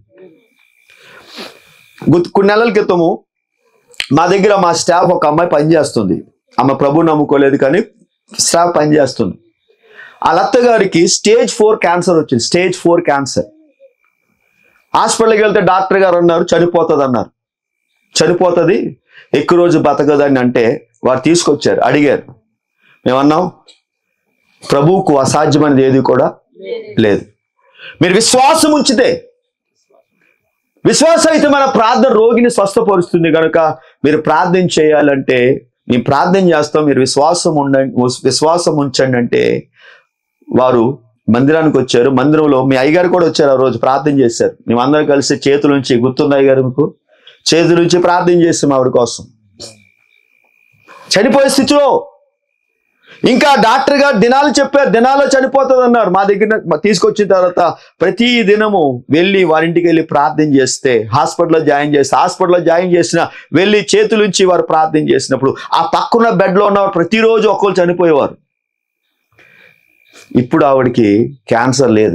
గుర్తు- కొన్ని నెలల క్రితము మా దగ్గర మా స్టాఫ్ ఒక అమ్మాయి పనిచేస్తుంది ఆమె ప్రభు నమ్ముకోలేదు కానీ స్టాఫ్ పనిచేస్తుంది వాళ్ళ అత్తగారికి స్టేజ్ ఫోర్ క్యాన్సర్ వచ్చింది స్టేజ్ ఫోర్ క్యాన్సర్ హాస్పిటల్కి వెళ్తే డాక్టర్ గారు అన్నారు చనిపోతుంది అన్నారు చనిపోతుంది ఎక్కువ రోజు బతకదని అంటే వారు తీసుకొచ్చారు అడిగారు మేమన్నాం ప్రభువుకు అసాధ్యమైనది ఏది కూడా లేదు మీరు విశ్వాసం ఉంచితే విశ్వాసం అయితే మన ప్రార్థన రోగిని స్వస్థపరుస్తుంది కనుక మీరు ప్రార్థన చేయాలంటే మేము ప్రార్థన చేస్తాం మీరు విశ్వాసం ఉండండి విశ్వాసం ఉంచండి అంటే వారు మందిరానికి వచ్చారు మందిరంలో మీ అయ్యగారు కూడా వచ్చారు ఆ రోజు ప్రార్థన చేశారు మేమందరం కలిసి చేతుల నుంచి గుర్తుంది అయ్యగారు మీకు చేతుల నుంచి ప్రార్థన చేస్తాం ఆవిడ కోసం చనిపోయే స్థితిలో ఇంకా డాక్టర్ గారు దినాలు చెప్పారు దినాల్లో చనిపోతుంది అన్నారు మా దగ్గర మా తీసుకొచ్చిన తర్వాత ప్రతి దినము వెళ్ళి వారింటికి వెళ్ళి ప్రార్థన చేస్తే హాస్పిటల్లో జాయిన్ చేస్తే హాస్పిటల్లో జాయిన్ చేసిన వెళ్ళి చేతులుంచి వారు ప్రార్థన చేసినప్పుడు ఆ పక్కన బెడ్లో ఉన్నవారు ప్రతిరోజు ఒక్కరు చనిపోయేవారు ఇప్పుడు ఆవిడకి క్యాన్సర్ లేదు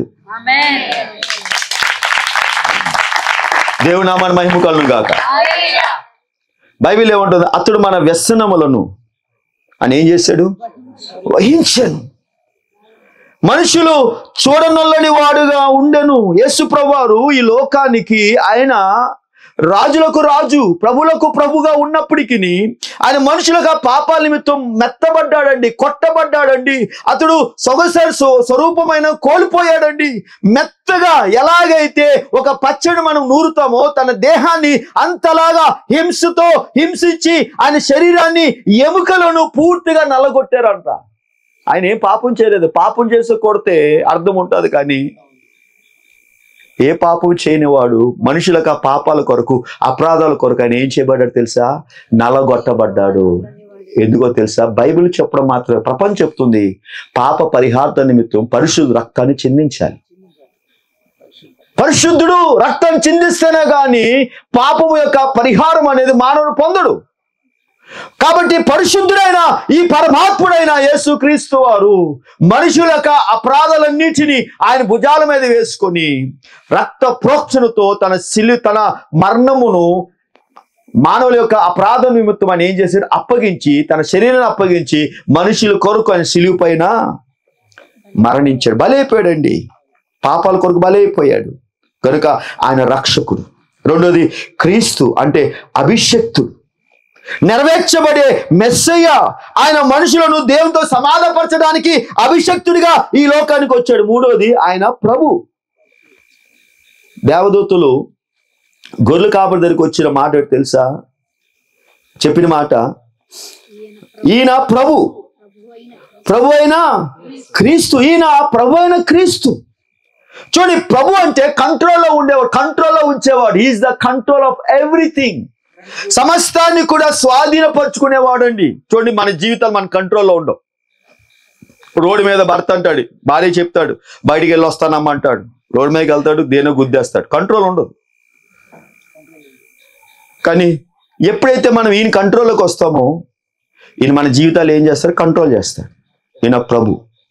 దేవుని నామాన్ని మహిమ కలును గాక బైబిల్ ఏమంటుంది అతడు మన వ్యసనములను అని ఏం చేశాడు వహించాను మనుషులు చూడనల్లని వాడుగా ఉండెను యేసు ప్రభువారు ఈ లోకానికి ఆయన రాజులకు రాజు ప్రభులకు ప్రభుగా ఉన్నప్పటికీ ఆయన మనుషులుగా పాపాల నిమిత్తం మెత్తబడ్డాడండి కొట్టబడ్డాడండి అతడు సొగసరి స్వ- స్వరూపమైన కోల్పోయాడండి మెత్తగా ఎలాగైతే ఒక పచ్చడి మనం నూరుతామో తన దేహాన్ని అంతలాగా హింసతో హింసించి ఆయన శరీరాన్ని ఎముకలను పూర్తిగా నల్లగొట్టారంట ఆయన ఏం పాపం చేయలేదు పాపం చేసి కొడితే అర్థం ఉంటుంది కానీ ఏ పాపం చేయనివాడు మనుషులకు ఆ పాపాల కొరకు అపరాధాల కొరకు ఆయన ఏం చేయబడ్డాడు తెలుసా నలగొట్టబడ్డాడు ఎందుకో తెలుసా బైబిల్ చెప్పడం మాత్రమే ప్రపంచం చెప్తుంది పాప పరిహార్థ నిమిత్తం పరిశుద్ధ రక్తాన్ని చిందించాలి పరిశుద్ధుడు రక్తం చిందిస్తేనే గాని పాపము యొక్క పరిహారం అనేది మానవుడు పొందడు కాబట్టి పరిశుద్ధుడైన ఈ పరమాత్ముడైన యేసుక్రీస్తు వారు మనుషుల యొక్క అపరాధాలన్నింటినీ ఆయన భుజాల మీద వేసుకొని రక్త ప్రోక్షణతో తన సిలి తన మరణమును మానవుల యొక్క అపరాధ నిమిత్తం ఆయన ఏం చేశాడు అప్పగించి తన శరీరాన్ని అప్పగించి మనుషుల కొరకు ఆయన సిలువు పైన మరణించాడు బలైపోయాడండి పాపాల కొరకు బలైపోయాడు కనుక ఆయన రక్షకుడు రెండోది క్రీస్తు అంటే అభిషక్తుడు నెరవేర్చబడే మెస్సయ్య ఆయన మనుషులను దేవునితో సమాధపరచడానికి అభిషక్తుడిగా ఈ లోకానికి వచ్చాడు మూడోది ఆయన ప్రభు దేవదూతులు గొర్రెల కాపరి దగ్గరికి వచ్చిన మాట ఏంటో తెలుసా చెప్పిన మాట ఈయన ప్రభు ప్రభు అయిన క్రీస్తు ఈయన ప్రభు అయిన క్రీస్తు చూడండి ప్రభు అంటే కంట్రోల్లో ఉండేవాడు కంట్రోల్లో ఉంచేవాడు is the control of everything సమస్తాన్ని కూడా స్వాధీనపరుచుకునేవాడు అండి చూడండి మన జీవితాలు మన కంట్రోల్లో ఉండవు రోడ్డు మీద భర్త అంటాడు భార్య చెప్తాడు బయటికి వెళ్ళి వస్తానమ్మా అంటాడు రోడ్డు మీదకి వెళ్తాడు దేనో గుద్దేస్తాడు కంట్రోల్ ఉండదు కానీ ఎప్పుడైతే మనం ఈయన కంట్రోల్లోకి వస్తామో ఈయన మన జీవితాలు ఏం చేస్తారు కంట్రోల్ చేస్తాడు ఈయన ప్రభు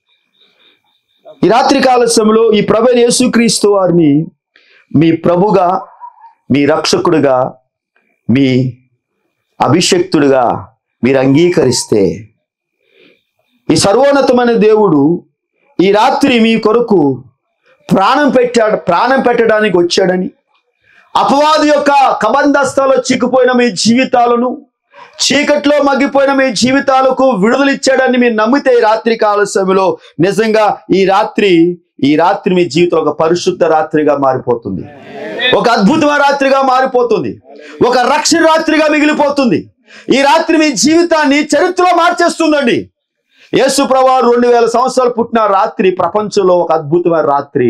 ఈ రాత్రి కాల సమయంలో ఈ ప్రభు అయిన యేసుక్రీస్తు వారిని మీ ప్రభుగా మీ రక్షకుడుగా మీ అభిషక్తుడుగా మీరు అంగీకరిస్తే ఈ సర్వోన్నతమైన దేవుడు ఈ రాత్రి మీ కొరకు ప్రాణం పెట్టాడు ప్రాణం పెట్టడానికి వచ్చాడని అపవాది యొక్క కబంధస్థలో చిక్కుపోయిన మీ జీవితాలను చీకట్లో మగ్గిపోయిన మీ జీవితాలకు విడుదలిచ్చాడని మీరు నమ్మితే ఈ రాత్రి కాల సమయంలో నిజంగా ఈ రాత్రి ఈ రాత్రి మీ జీవితం ఒక పరిశుద్ధ రాత్రిగా మారిపోతుంది ఒక అద్భుతమైన రాత్రిగా మారిపోతుంది ఒక రక్షణ రాత్రిగా మిగిలిపోతుంది ఈ రాత్రి మీ జీవితాన్ని చరిత్రలో మార్చేస్తుందండి యేసు ప్రభా రెండు వేల సంవత్సరాలు పుట్టిన రాత్రి ప్రపంచంలో ఒక అద్భుతమైన రాత్రి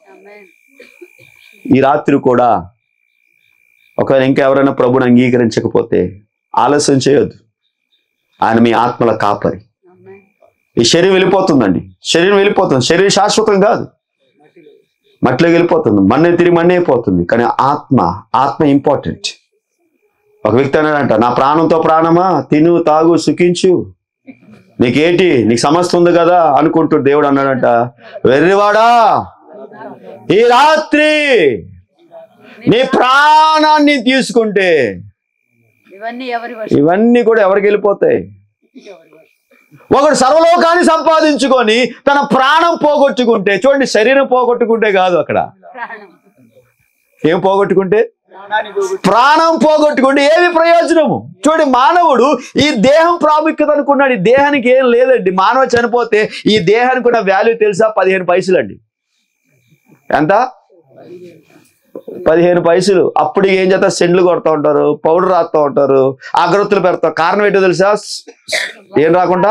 ఈ రాత్రి కూడా ఒకవేళ ఇంకెవరైనా ప్రభుని అంగీకరించకపోతే ఆలస్యం చేయొద్దు ఆయన మీ ఆత్మల కాపరి ఈ శరీరం వెళ్ళిపోతుందండి శరీరం వెళ్ళిపోతుంది శరీరం శాశ్వతం కాదు మట్టిలోకి వెళ్ళిపోతుంది మన్నే తిరిగి మన్నే అయిపోతుంది కానీ ఆత్మ ఆత్మ ఇంపార్టెంట్ ఒక వ్యక్తి అన్నాడంట నా ప్రాణంతో ప్రాణమా తిను తాగు సుఖించు నీకేంటి నీకు సమస్య ఉంది కదా అనుకుంటూ దేవుడు అన్నాడంట వెర్రివాడా ఈ రాత్రి నీ ప్రాణాన్ని తీసుకుంటే ఇవన్నీ ఎవరి వశం ఇవన్నీ కూడా ఎవరికి వెళ్ళిపోతాయి ఒకడు సర్వలోకాన్ని సంపాదించుకొని తన ప్రాణం పోగొట్టుకుంటే చూడండి శరీరం పోగొట్టుకుంటే కాదు అక్కడ ప్రాణం ఏం పోగొట్టుకుంటే ప్రాణం పోగొట్టుకుంటే ఏమి ప్రయోజనము చూడండి మానవుడు ఈ దేహం ప్రాముఖ్యత అనుకున్నాడు ఈ దేహానికి ఏం లేదండి మానవ చనిపోతే ఈ దేహానికి ఉన్న వాల్యూ తెలుసా పదిహేను పైసలు అండి ఎంత పదిహేను పైసలు అప్పుడు ఏం చేస్తారు సెండ్లు కొడతా ఉంటారు పౌడర్ రాస్తూ ఉంటారు అగరత్తులు పెడతారు కారణం ఏంటో తెలుసా ఏం రాకుండా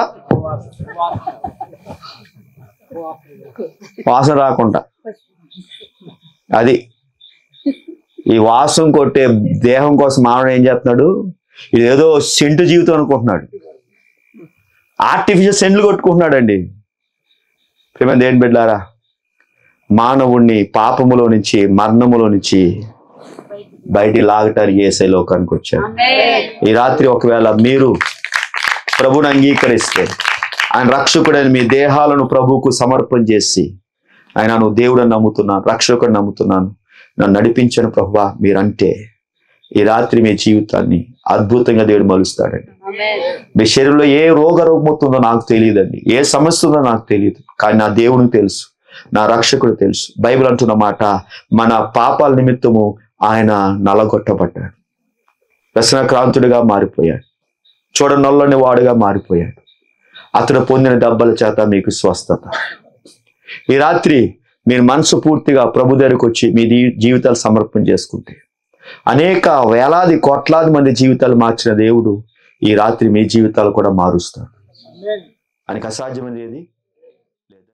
వాసన రాకుండా అది ఈ వాసన కొట్టే దేహం కోసం మానవుడు ఏం చేస్తున్నాడు ఇది ఏదో సెంటు జీవితం అనుకుంటున్నాడు ఆర్టిఫిషియల్ సెంట్లు కొట్టుకుంటున్నాడండి ప్రేమ దేని బిడ్డారా మానవుణ్ణి పాపములో నుంచి మరణములో నుంచి బయటి లాగటానికి వేసే లోకానికి వచ్చాడు ఈ రాత్రి ఒకవేళ మీరు ప్రభుని అంగీకరిస్తే ఆయన రక్షకుడైన మీ దేహాలను ప్రభువుకు సమర్పణ చేసి ఆయన నువ్వు దేవుడని నమ్ముతున్నాను రక్షకుడు నమ్ముతున్నాను నన్ను నడిపించను ప్రభువా మీరంటే ఈ రాత్రి మీ జీవితాన్ని అద్భుతంగా దేవుడు మలుస్తాడండి మీ శరీరంలో ఏ రోగ రుగ్మతుందో నాకు తెలియదండి ఏ సమస్య ఉందో నాకు తెలియదు కానీ నా దేవునికి తెలుసు నా రక్షకుడు తెలుసు బైబిల్ అంటున్న మాట మన పాపాల నిమిత్తము ఆయన నలగొట్టబడ్డాడు వ్యసనక్రాంతుడిగా మారిపోయాడు చూడనొల్లని వాడుగా మారిపోయాడు అతడు పొందిన దెబ్బల చేత మీకు స్వస్థత ఈ రాత్రి మీరు మనసు పూర్తిగా ప్రభు దగ్గరికి వచ్చి మీ జీ- జీవితాలు సమర్పణ చేసుకుంటే అనేక వేలాది కోట్లాది మంది జీవితాలు మార్చిన దేవుడు ఈ రాత్రి మీ జీవితాలు కూడా మారుస్తాడు ఆయనకు అసాధ్యమైనది ఏది